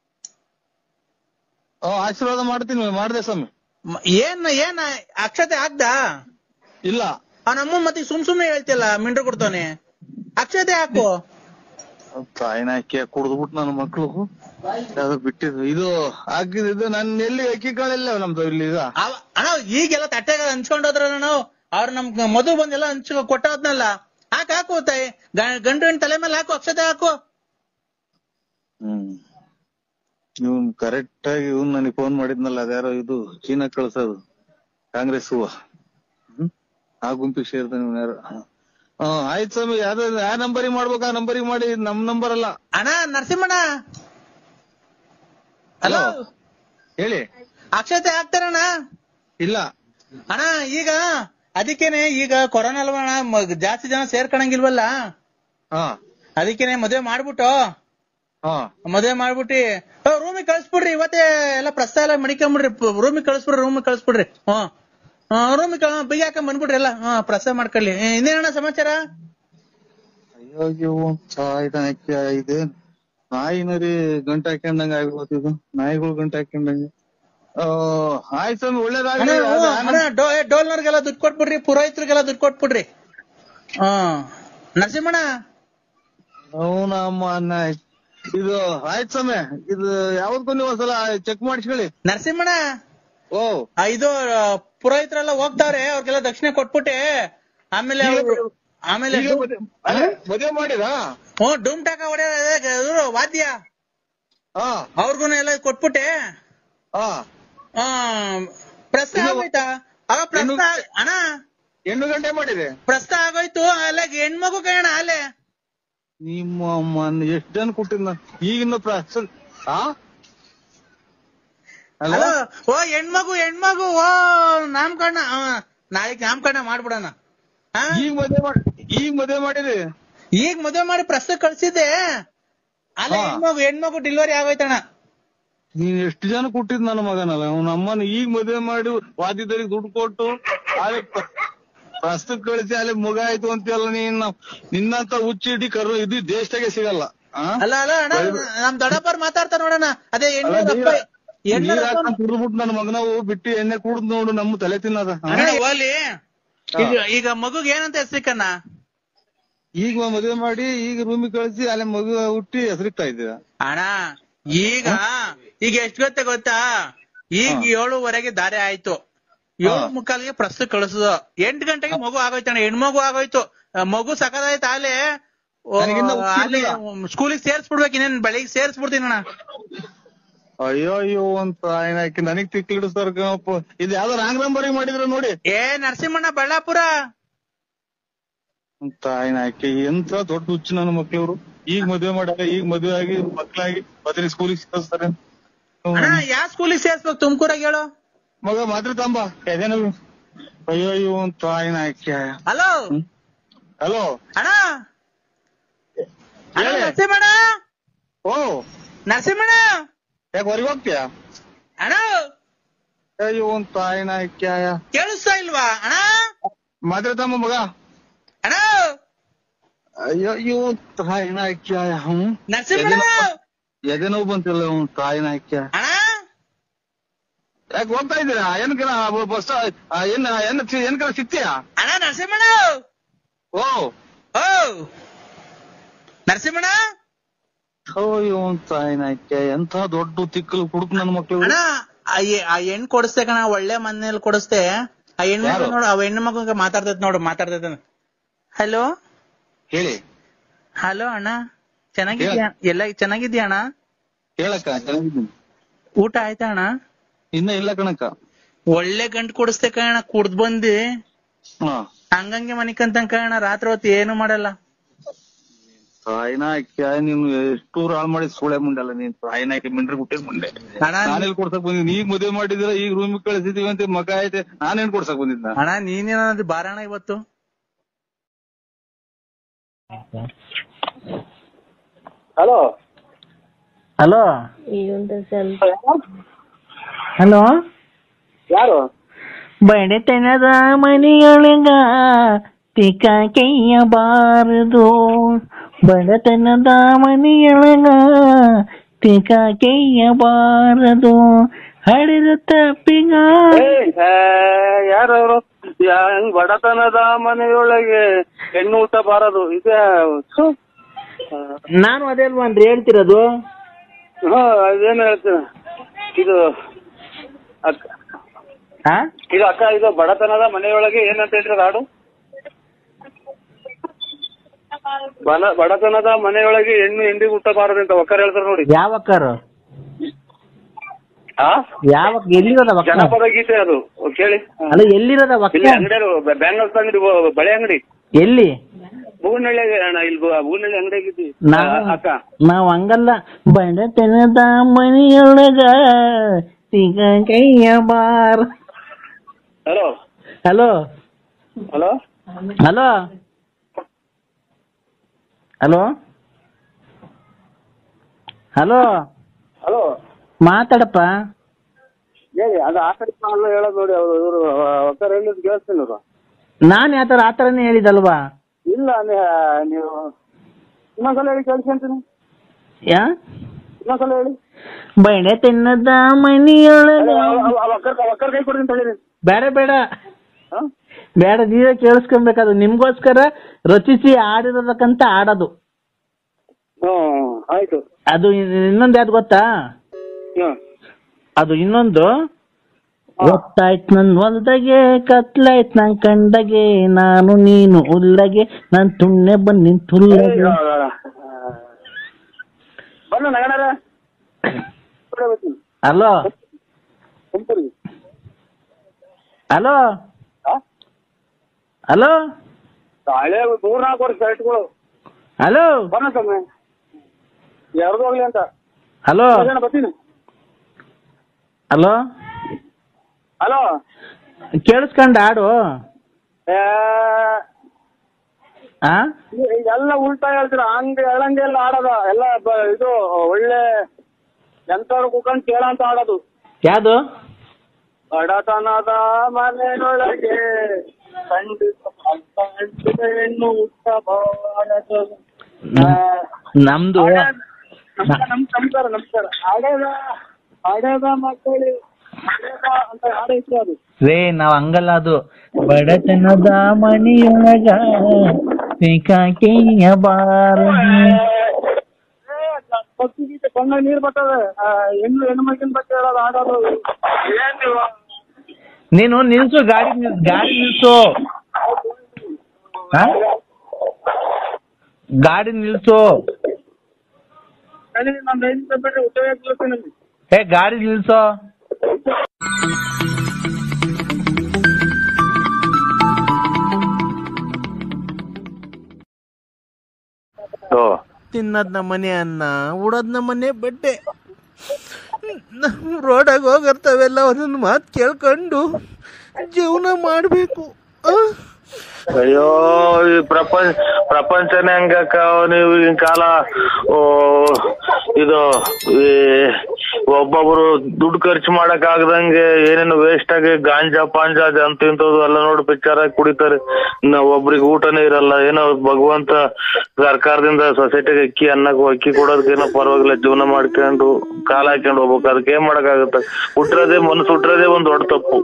ಓ ಆಶೀರ್ವಾದ ಮಾಡ್ತೀನಿ ಮಾಡ್ದೆ ಸ್ವಾಮಿ ಮ- ಏನ್ ಏನ್ ಅಕ್ಷತೆ ಆಗ್ದ ಇಲ್ಲ ಅವನ ಅಮ್ಮ ಮತ್ತೆ ಸುಮ್ ಸುಮ್ನೆ ಹೇಳ್ತಿಲ್ಲ ಮಿಂಡ್ರು ಕೊಡ್ತಾನೆ ಅಕ್ಷತೆ ಹಾಕು ತಾಯಿನ ಹಾಕಿ ಕುಡ್ದ್ಬಿಟ್ಟು ನನ್ನ ಮಕ್ಳು ಯಾವ್ದೋ ಬಿಟ್ಟಿದ್ದು ಇದು ಹಾಕಿದ್ದು ನನ್ ಎಲ್ಲಿ ಅಕ್ಕಿ ಕಾಳೆಲ್ಲ ನಮ್ದು ಇಲ್ಲಿ ಈಗ ಅವ- ಅಣ್ಣ ಈಗೆಲ್ಲ ತಟ್ಟೆಗೆ ಹಂಚ್ಕೊಂಡ್ ಹೋದ್ರಲ್ಲ ನಾವು ಅವ್ರ ನಮ್ ಮಧು ಬಂದೆಲ್ಲ ಹಂಚ್ ಕೊಟ್ಟೋದ್ನಲ್ಲ ಹಾಕ್ ಹಾಕು ತಾಯಿ ಗ- ಗಂಡು ಹೆಣ್ಣು ತಲೆ ಮೇಲೆ ಹಾಕು ಅಕ್ಷತೆ ಹಾಕು ಹ್ಮ್ ಇವ್ನ್ ಕರೆಕ್ಟ್ ಆಗಿ ಇವ್ನ್ ನನಗೆ ಫೋನ್ ಮಾಡಿದ್ನಲ್ಲ ಅದ್ಯಾರೋ ಇದು ಚೀನಾ ಕಳ್ಸೋದು ಕಾಂಗ್ರೆಸ್ ಹೂವ ಹ್ಮ್ ಆ ಗುಂಪಿಗೆ ಸೇರ್ತಾನೆ ಇವ್ನ್ ಯಾರು ಹಾ ಆಯ್ತು ಸ್ವಾಮಿ ಯಾವ್ದು ಯಾವ ನಂಬರಿಗೆ ಮಾಡ್ಬೇಕು ಆ ನಂಬರಿಗೆ ಮಾಡಿ ನಮ್ ನಂಬರ್ ಅಲ್ಲ ಅಣ್ಣ ನರಸಿಂಹಣ್ಣ ಹಲೋ ಹೇಳಿ ಅಕ್ಷತೆ ಹಾಕ್ತಾರಣ್ಣ ಇಲ್ಲ ಅಣ್ಣ ಈಗ ಅದಕ್ಕೇನೆ ಈಗ ಕೊರೋನಾ ಅಲ್ವಾ ಅಣ್ಣ ಮ- ಜಾಸ್ತಿ ಜನ ಸೇರ್ಕೊಳಂಗಿಲ್ವಲ್ಲ ಹಾ ಅದಕ್ಕೇನೆ ಮದ್ವೆ ಮಾಡ್ಬಿಟ್ಟು ಹಾ ಮದ್ವೆ ಮಾಡ್ಬಿಟ್ಟಿ ರೂಮಿಗೆ ಕಳ್ಸ್ಬಿಡ್ರಿ ಇವತ್ತೇ ಎಲ್ಲ ಪ್ರಸ್ತಾವ ಎಲ್ಲ ಮಡಿಕೊಂಬಿಡ್ರಿ ರೂಮಿಗೆ ಕಳ್ಸ್ಬಿಡ್ರಿ ರೂಮಿಗೆ ಕಳ್ಸ್ಬಿಡ್ರಿ ಹ್ಮ್ ರೂಮಿಗೆ ಬಿಗಿ ಹಾಕೊಂಡ್ ಬಂದ್ಬಿಡ್ರಿ ಎಲ್ಲ ಹ್ಮ್ ಪ್ರಸ್ತಾವ ಮಾಡ್ಕೊಳ್ಳಿ ಏ, ಇನ್ನೇನಣ್ಣ ಸಮಾಚಾರ ಅಯ್ಯೋ ಅಯ್ಯೋ ಸಾಯ್ತಾನಕ್ಕೆ ಇದೆ ನಾಯಿನರಿ ಗಂಟೆ ಹಾಕೊಂಡಂಗ ಆಗ್ಬೋದು ಇದು ನಾಯಿಗಳು ಗಂಟೆ ಹಾಕೊಂಡಂಗೆ ಆ, ಆಯ್ತು ಸ್ವಾಮಿ ಅಣ್ಣ, ಒಳ್ಳೇದಾಗ್ಲಿ ಹ್ಞೂ, ಅದು ಅಣ್ಣ ಡೋ ಏ, ಡೋಲ್ನವ್ರಿಗೆಲ್ಲ ದುಡ್ಡು ಕೊಟ್ಬಿಡ್ರಿ ಪುರೋಹಿತರಿಗೆಲ್ಲ ದುಡ್ಡು ಕೊಟ್ಬಿಡ್ರಿ ಹ್ಮ್ ನರಸಿಂಹಣ್ಣ ಅವನಮ್ಮ ಅನ್ನ ಇದು ಆಯ್ತು ಸ್ವಾಮಿ ಇದು ಯಾವ್ದಕ್ಕೂ ನೀವು ಒಂದ್ಸಲ ಚೆಕ್ ಮಾಡಿಸ್ಕೊಳ್ಳಿ ನರಸಿಂಹಣ್ಣ ಓ ಆ, ಇದು ಆ, ಪುರೋಹಿತರೆಲ್ಲ ಹೋಗ್ತಾವ್ರೆ ಅವ್ರಿಗೆಲ್ಲ ದಕ್ಷಿಣೆ ಕೊಟ್ಬಿಟ್ಟೆ ಆಮೇಲೆ ಅವ್ರು- ಆಮೇಲೆ ಈಗ ಮದ್ವೆ- ಅಲ್ಲ, ಮದ್ವೆ ಮಾಡಿರಾ ಹ್ಞೂ ಡೂಮ್ ಟಾಕ ಹೊಡೆಯ ವಾದ್ಯ ಹಾ ಅವ್ರಿಗೂ ಎಲ್ಲ ಕೊಟ್ಬಿಟ್ಟೆ ಹಾ ಆ, ಪ್ರಸ್ತ ಆಗೋಯ್ತಾ ಅವ ಪ್ರಸ್ತ ಅಣ್ಣ ಎಂಟು ಗಂಟೆ ಮಾಡಿದೆ ಪ್ರಸ್ತ ಆಗೋಯ್ತು ಅಲ್ಲ ಹೆಣ್ಮಗು ಕಣ ಅಲ್ಲೇ ನಿಮ್ಮ ಅಮ್ಮನ್ ಎಷ್ಟ್ ಜನ ಕೊಟ್ಟಿದ್ ನಾನು ಈಗಿನ ಪ್ರಾಸ ಹಾ ಅಲ್ಲ ಅಲೋ, ಓ ಹೆಣ್ಮಗು ಹೆಣ್ಮಗು ಓ ನಾಮಕರಣ ಆ, ನಾಳೆಗ್ ನಾಮಕರಣ ಮಾಡ್ಬಿಡಣ ಆ? ಈಗ ಮದ್ವೆ ಮಾಡಿ ಈಗ ಮದ್ವೆ ಮಾಡಿರಿ ಈಗ ಮದುವೆ ಮಾಡಿ ಪ್ರಸ್ತ ಕಳ್ಸಿದ್ದೆ ಅಲ್ಲ ಹಾ. ಹೆಣ್ಮಗು ಹೆಣ್ಮಗು ಡೆಲಿವರಿ ಆಗೋಯ್ತಣ್ಣ ನೀನ್ ಎಷ್ಟು ಜನ ಕೊಟ್ಟಿದ್ ನನ್ನ ಮಗನಲ್ಲ ಅವ್ನ ಅಮ್ಮನ ಈಗ ಮದ್ವೆ ಮಾಡಿ ವಾದ್ಯದವ್ರಿಗೆ ದುಡ್ಡು ಕೊಟ್ಟು ಅಲ್ಲಿ ಪ್ರಸ್ತುತ ಕಳಿಸಿ ಅಲ್ಲಿ ಮಗ ಆಯ್ತು ಅಂತೆಲ್ಲ ನೀನ್ ನಿನ್ನಂತ ಹುಚ್ಚಿಡಿ ಕರು ಇದು ದೇಶದಾಗೆ ಸಿಗಲ್ಲ ಆ? ಅಲ್ಲ ಅಲ್ಲ ಅಣ್ಣ ನಮ್ ದೊಡ್ಡಪ್ಪರ್ ಮಾತಾಡ್ತಾರ ನೋಡಣ ಅದೇ ಅಲ್ಲ, ಹೆಣ್ಣು ನೀರ- ಹೆಣ್ಣು ನೀರ್ ಹಾಕೊಂಡ್ ಕುಡ್ದ್ಬಿಟ್ಟು ನನ್ನ ಮಗನವು ಬಿಟ್ಟು ಎಣ್ಣೆ ಕುಡ್ದು ನೋಡು ನಮ್ಮ ತಲೆ ತಿನ್ನದ ಆ? ಅಣ್ಣ ಹೋಲಿ ಈಗ ಈಗ ಮಗುಗ್ ಏನಂತ ಹೆಸ್ರಿಕಣ್ಣ ಈಗ ಮದ್ವೆ ಮಾಡಿ ಈಗ ರೂಮಿಗೆ ಕಳಿಸಿ ಅಲ್ಲಿ ಮಗು ಹುಟ್ಟಿ ಹೆಸರಿಕ್ತಾ ಇದ್ದೀರಾ ಅಣ್ಣ ಈಗ ಈಗ ಎಷ್ಟ್ ಗೊತ್ತೆ ಗೊತ್ತಾ ಈಗ ಏಳುವರೆಗೆ ದಾರಿ ಆಯ್ತು ಏಳು ಮುಕ್ಕಾಲಿಗೆ ಪ್ರಸ್ತುತ ಕಳಿಸುದು ಎಂಟು ಗಂಟೆಗೆ ಮಗು ಆಗೋಯ್ತಣ್ಣ ಹೆಣ್ಮಗು ಆಗೋಯ್ತು ಆ, ಮಗು ಸಕದಾಯ್ತು ಆಲೆ ನನಗಿನ್ನ ಹುಟ್ಟಿರ್ಲಿಲ್ಲ. ಸ್ಕೂಲಿಗೆ ಸೇರ್ಸ್ಬಿಡ್ಬೇಕು ಇನ್ನೇನ್ ಬೆಳಿಗ್ಗೆ ಸೇರ್ಸ್ಬಿಡ್ತೀನಿ ಅಣ್ಣ ಅಯ್ಯೋ ಅಯ್ಯೋ ಅಂತ ಆಯ್ನಾಕಿ ನನಗ್ ತಿಕ್ಲಿಡಿಸ್ತಾರ ಕಣಪ್ಪ ಇದು ಯಾವ್ದೋ ರಾಂಗ್ ನಂಬರಿಗೆ ಮಾಡಿದ್ರ ನೋಡಿ ಏ ನರಸಿಂಹಣ್ಣ ಬಳ್ಳಾಪುರ ಅಂತ ಆಯ್ನಾಕಿ ಎಂತ ದೊಡ್ಡ ಹುಚ್ಚು ನನ್ನ ಮಕ್ಳವ್ರು ಈಗ ಮದ್ವೆ ಮಾಡ್ಯಾರ ಈಗ ಮದ್ವೆ ಆಗಿ ಮಕ್ಳಾಗಿ ಮತ್ತೆ ಸ್ಕೂಲಿಗೆ ಸೇರಿಸ್ತಾರೆ ಅಣ್ಣ ಯಾವ ಸ್ಕೂಲಿಗೆ ಸೇರ್ಸ್ಬೇಕು ತುಮಕೂರಾಗ ಹೇಳು ಮಗ ಮಾತ್ರ ತಂಬ ಅದೇನು ಅಯ್ಯೋ ಅಯ್ಯೋ ಅಂತ ಆಯ್ನಾಕಿ ಹಲೋ ಹಲೋ ಅಣ್ಣ ಅಣ್ಣ ಹೇಳಿ. ನರಸಿಂಹಣ್ಣ ಓ ನರಸಿಂಹಣ್ಣ ಯಾಕೆ ಹೊರಗೆ ಹೋಗ್ತೀಯಾ ಅಣ್ಣ ಅಯ್ಯೋ ಅಂತ ಆಯ್ನಾಕಿ ಕೇಳಿಸ್ತಾ ಇಲ್ವಾ ಅಣ್ಣ ಮಾತ್ರ ತಂಬ ಮಗ ಅಣ್ಣ ಅಯ್ಯೋ ಇವ್ ತಾಯಿನ ಹಾಕ್ಯ ಹ್ಮ್ ನರಸಿಂಹಣ್ಣ ಎದೆ ನೋವು ಬಂತಿಲ್ಲ ಅವ್ನ್ ತಾಯಿನ ಹಾಕ್ಯ ಅಣ್ಣ ಯಾಕೆ ಹೋಗ್ತಾ ಇದ್ದೀರಾ ಏನಕನ ಬಸ್ ಏನ್ ಏನ್ ಏನಕನ ಸಿಗ್ತೀಯಾ ಅಣ್ಣ ನರಸಿಂಹಣ್ಣ ಓ ಓ ನರಸಿಂಹಣ್ಣ ಓ ಇವನ್ ತಾಯಿನ ಹಾಕ್ಯ ಎಂತ ದೊಡ್ಡ ತಿಕ್ಕಲು ಕುಡುಕ್ ನನ್ ಮಕ್ಳು ಅಣ್ಣ ಆ ಎ- ಆ ಹೆಣ್ ಕೊಡಿಸ್ತೆ ಕಣ ಒಳ್ಳೆ ಮನೇಲಿ ಕೊಡಿಸ್ತೆ ಆ ಹೆಣ್ಣು ಯಾರು? ನೋಡು ಆ ಹೆಣ್ಣು ಮಗ ಮಾತಾಡ್ತೈತ್ ನೋಡು ಮಾತಾಡ್ತೈತ ಹಲೋ ಹೇಳಿ ಹಲೋ ಅಣ್ಣ ಚೆನ್ನಾಗಿದ್ಯಾ ಎಲ್ಲ ಚೆನ್ನಾಗಿದ್ಯಾ ಅಣ್ಣ ಹೇಳಕ್ಕ ಚೆನ್ನಾಗಿದ್ದೀನಿ ಊಟ ಆಯ್ತಾ ಅಣ್ಣ ಇನ್ನ ಇಲ್ಲ ಕಣಕ್ಕ ಒಳ್ಳೆ ಗಂಟ್ ಕೊಡಿಸ್ತೆ ಕಣ ಕುಡ್ದ್ ಬಂದಿ ಹಾ ಹಂಗಂಗೆ ಮನಿಕಂತ ಕಣ ರಾತ್ರಿ ಹೊತ್ತು ಏನು ಮಾಡಲ್ಲ ತಾಯಿನ ಹಾಕ್ಯ ನೀನು ಎಷ್ಟು ಹಾಳು ಮಾಡಿ ಸೂಳೆ ಮುಂಡಲ್ಲ ನೀನ್ ತಾಯಿನ ಹಾಕಿ ಮಿಂಡ್ರಿ ಹುಟ್ಟಿದ್ ಮುಂಡೆ ಅಣ್ಣ ನಾನೆಲ್ಲಿ ಕೊಡ್ಸಕ್ ಬಂದಿದ್ದೀನಿ ಈಗ ಮದುವೆ ಮಾಡಿದಿರ ಈಗ ರೂಮ್ ಕಳಿಸಿದೀವಿ ಅಂತ ಮಗ ಐತೆ ನಾನೇನ್ ಕೊಡ್ಸಕ್ ಬಂದಿದ್ನ ಅಣ್ಣ ನೀನೇನಾದ್ರು ಬಾರಣ ಇವತ್ತು ಹಲೋ ಹಲೋ ಇವಂದು ಸ್ವಲ್ಪ ಹಲೋ ಯಾರು ಬಡತನದ ಮನೆಯೊಳಗ ತಿಕ್ಕ ಕೆಯ್ಯಬಾರದು ಬಡತನದ ಮನೆಯೊಳಗ ತಿಕ್ಕ ಕೆಯ್ಯಬಾರದು ಹಡಿದ ತಪ್ಪಿಗ ಯಾರು ಅವರು ಬಡತನದ ಮನೆಯೊಳಗೆ ಹೆಣ್ಣು ಊಟ ಬಾರದು ಇದೆ ಥು. ನಾನು ಅದೇ ಅಲ್ವಾನ್ರಿ ಹೇಳ್ತಿರೋದು ಹಾ ಅದೇನು ಹೇಳ್ತೀನಿ ಇದು ಅಕ್ಕ ಹಾ ಇದು ಅಕ್ಕ ಇದು ಬಡತನದ ಮನೆಯೊಳಗೆ ಏನಂತ ಹೇಳ್ರಿ ಹಾಡು ಬನ ಬಡತನದ ಮನೆಯೊಳಗೆ ಹೆಣ್ಣು ಎಂದಿಗೂ ಹುಟ್ಟಬಾರದು ಅಂತ ಒಕ್ಕರ್ ಹೇಳ್ತಾರೆ ನೋಡಿ ಯಾವ ಅಕ್ಕಾರು ಆ ಯಾವ ಎಲ್ಲಿರೋದ ಒಕ್ಕ ಜನಪದ ಗೀತೆ ಅದು ಕೇಳಿ ಅಲ್ಲ ಎಲ್ಲಿರೋದ ಒಕ್ಕ ಇಲ್ಲಿ ಅಂಗಡಿ ಬ್ಯಾಂಗಲ್ಸ್ ಅಂಗಡಿ ಬ- ಬಳೆ ಅಂಗಡಿ ಎಲ್ಲಿ ಬೂನಳ್ಳಿ ಅಣ್ಣ ಇಲ್ಲಿ ಬೂನಳ್ಳಿ ಅಂಗಡಿ ಆಗಿದ್ದಿ ನಾವು ಅಕ್ಕ ನಾವ್ ಹಂಗಲ್ಲ ಬಡತನದ ಮನೆಯೊಳಗ ಸಿಗ ಕೈಯ ಬಾರ hello hello hello hello hello hello hello ಮಾತಾಡಪ್ಪ ಹೇಳಿ ಅದು ಆ ಕಡೆ ಅಲ್ಲ ಹೇಳೋದು ನೋಡಿ ಅವರು ಇವರು ಒಕ್ಕರ್ ಹೇಳಿದ್ ಕೇಳಿಸ್ತೀನಿ ಇವ್ರು. ನಾನ್ ಯಾತರ ಆತರನೇ ಹೇಳಿದಲ್ವಾ ಇಲ್ಲ ನೀ- ನೀವು ಇನ್ನೊಂದ್ಸಲ ಹೇಳಿ ಕೇಳಿಸ್ಕೊಂತೀನಿ ಯಾ ಇನ್ನೊಂದ್ಸಲ ಹೇಳಿ ಬಡತನದ ಮನೆಯೊಳಗ ಒಕ್ಕರ್ ಒಕ್ಕರ್ ಕೈ ಕೊಡ್ತೀನಿ ತಡೀರಿ ಬೇಡ ಬೇಡ ಹಾ ಬೇಡ ನೀವೇ ಕೇಳಿಸ್ಕೊಬೇಕದು ನಿಮ್ಗೋಸ್ಕರ ರಚಿಸಿ ಆಡಿರೋದಕ್ಕಂತ ಆಡೋದು ಹ್ಮ್ ಆಯ್ತು ಅದು ಇನ್ನೊಂದು ಯಾವ್ದು ಗೊತ್ತಾ ಹ್ಮ್ ಅದು ಇನ್ನೊಂದು ಒತ್ತಾಯ್ತ್ ನನ್ ಹೊಲ್ದಾಗೆ ಕತ್ಲಾಯ್ತ್ ನನ್ ಕಂಡಗೆ ನಾನು ನೀನು ಉಲ್ಲಗೆ ನಾನ್ ತುಣ್ಣೆ ಬನ್ನಿ ತುಲ್ಲಗೆ ಬನ್ನ ನಗಣರ ಹಲೋ ಹಲೋ ಹಲೋ ಹಳೆ ಮೂರ್ನಾಲ್ಕು ವರ್ಷ ಶರ್ಟ್ಗಳು ಹಲೋ ಬನ್ನ ಸ್ವಾಮಿ ಯಾರ್ದು ಹೋಗ್ಲಿ ಅಂತ ಹಲೋ ಜನ ಬರ್ತೀನಿ ಹಲೋ ಹಲೋ ಕೇಳಿಸ್ಕೊಂಡ್ ಆಡು ಆ ಎಲ್ಲ ಉಲ್ಟಾ ಹೇಳ್ತೀರ ಹಂಗ ಹೇಳಂಗೆ ಎಲ್ಲ ಆಡೋದ ಎಲ್ಲ ಬ- ಇದು ಒಳ್ಳೆ ಎಂತವ್ರು ಕುತ್ಕೊಂಡ್ ಕೇಳಂತ ಆಡೋದು ಯಾವ್ದು ಬಡತನದ ಮನೆಯೊಳಗೆ ಖಂಡಿತ ಹೆಣ್ಣು ಹುಟ್ಟಬಾರದು ನಮ್ದು ನಮಸ್ಕಾರ ನಮಸ್ಕಾರ ನಮಸ್ಕಾರ ಹಡೆದ ಹಡೆದ ಮಕ್ಕಳು ಹಡೆದ ಅಂತ ಹಾಡು ಇತ್ತು ಅದು ರೇ ನಾವ್ ಹಂಗಲ್ಲ ಅದು ಬಡತನದ ಮನೆಯೊಳಗ ಬಾರದು ಭಕ್ತಿ ಗೀತೆ ಕಣ್ಣ ನೀರ್ ಬರ್ತದೆ ಆ, ಹೆಣ್ಣು ಹೆಣ್ಣು ಮಗಿನ ಬಗ್ಗೆ ಹೇಳೋದು ಆಡೋದು ಏನ್ ನೀವು ನೀನು ನಿಲ್ಸು ಗಾಡಿ ನಿಲ್ಸ್ ಗಾಡಿ ನಿಲ್ಸು ಆ? ಗಾಡಿ ನಿಲ್ಸು ನನಗೆ ನಮ್ಮ ಹೆಣ್ಣು ಬಿಟ್ರೆ ಉಪಯೋಗ ಕೇಳ್ತೀನಿ ಏ ಗಾಡಿ ನಿಲ್ಸು ತಿನ್ನದ್ ನಮ್ಮನೆ ಅನ್ನ ಉಡೋದ್ ನಮ್ಮನೆ ಬಡ್ಡೆ ರೋಡಾಗ ಹೋಗಿರ್ತಾವೆಲ್ಲ ಒಂದೊಂದು ಮಾತು ಕೇಳ್ಕೊಂಡು ಜೀವನ ಮಾಡಬೇಕು ಅಯ್ಯೋ ಈ ಪ್ರಪಂಚ ಪ್ರಪಂಚನೇ ಹಂಗಕ್ಕ ನೀವು ಈಗಿನ ಕಾಲ ಓ ಇದು ಈ ಒಬ್ಬೊಬ್ರು ದುಡ್ಡು ಖರ್ಚು ಮಾಡಕ್ ಆಗದಂಗೆ ಏನೇನು ವೇಸ್ಟ್ ಆಗಿ ಗಾಂಜಾ ಪಾಂಜಾ ಅದು ಅಂತ ಇಂಥದ್ದು ಎಲ್ಲ ನೋಡಿ ಪಿಕ್ಚರ್ ಆಗಿ ಕುಡಿತಾರೆ ನಾವ್ ಒಬ್ರಿಗೆ ಊಟನೇ ಇರಲ್ಲ ಏನೋ ಭಗವಂತ ಸರ್ಕಾರದಿಂದ ಸೊಸೈಟಿಗೆ ಅಕ್ಕಿ ಅನ್ನಕ್ಕೆ ಅಕ್ಕಿ ಕೊಡೋದಕ್ಕೇನೋ ಪರವಾಗಿಲ್ಲ ಜೀವನ ಮಾಡ್ಕೊಂಡು ಕಾಲ ಹಾಕೊಂಡು ಹೋಗ್ಬೇಕು ಅದಕ್ಕೆ ಏನ್ ಮಾಡಕ್ಕಾಗತ್ತೆ ಹುಟ್ಟಿರೋದೇ ಮನಸ್ಸು ಹುಟ್ಟಿರೋದೇ ಒಂದ್ ದೊಡ್ಡ ತಪ್ಪು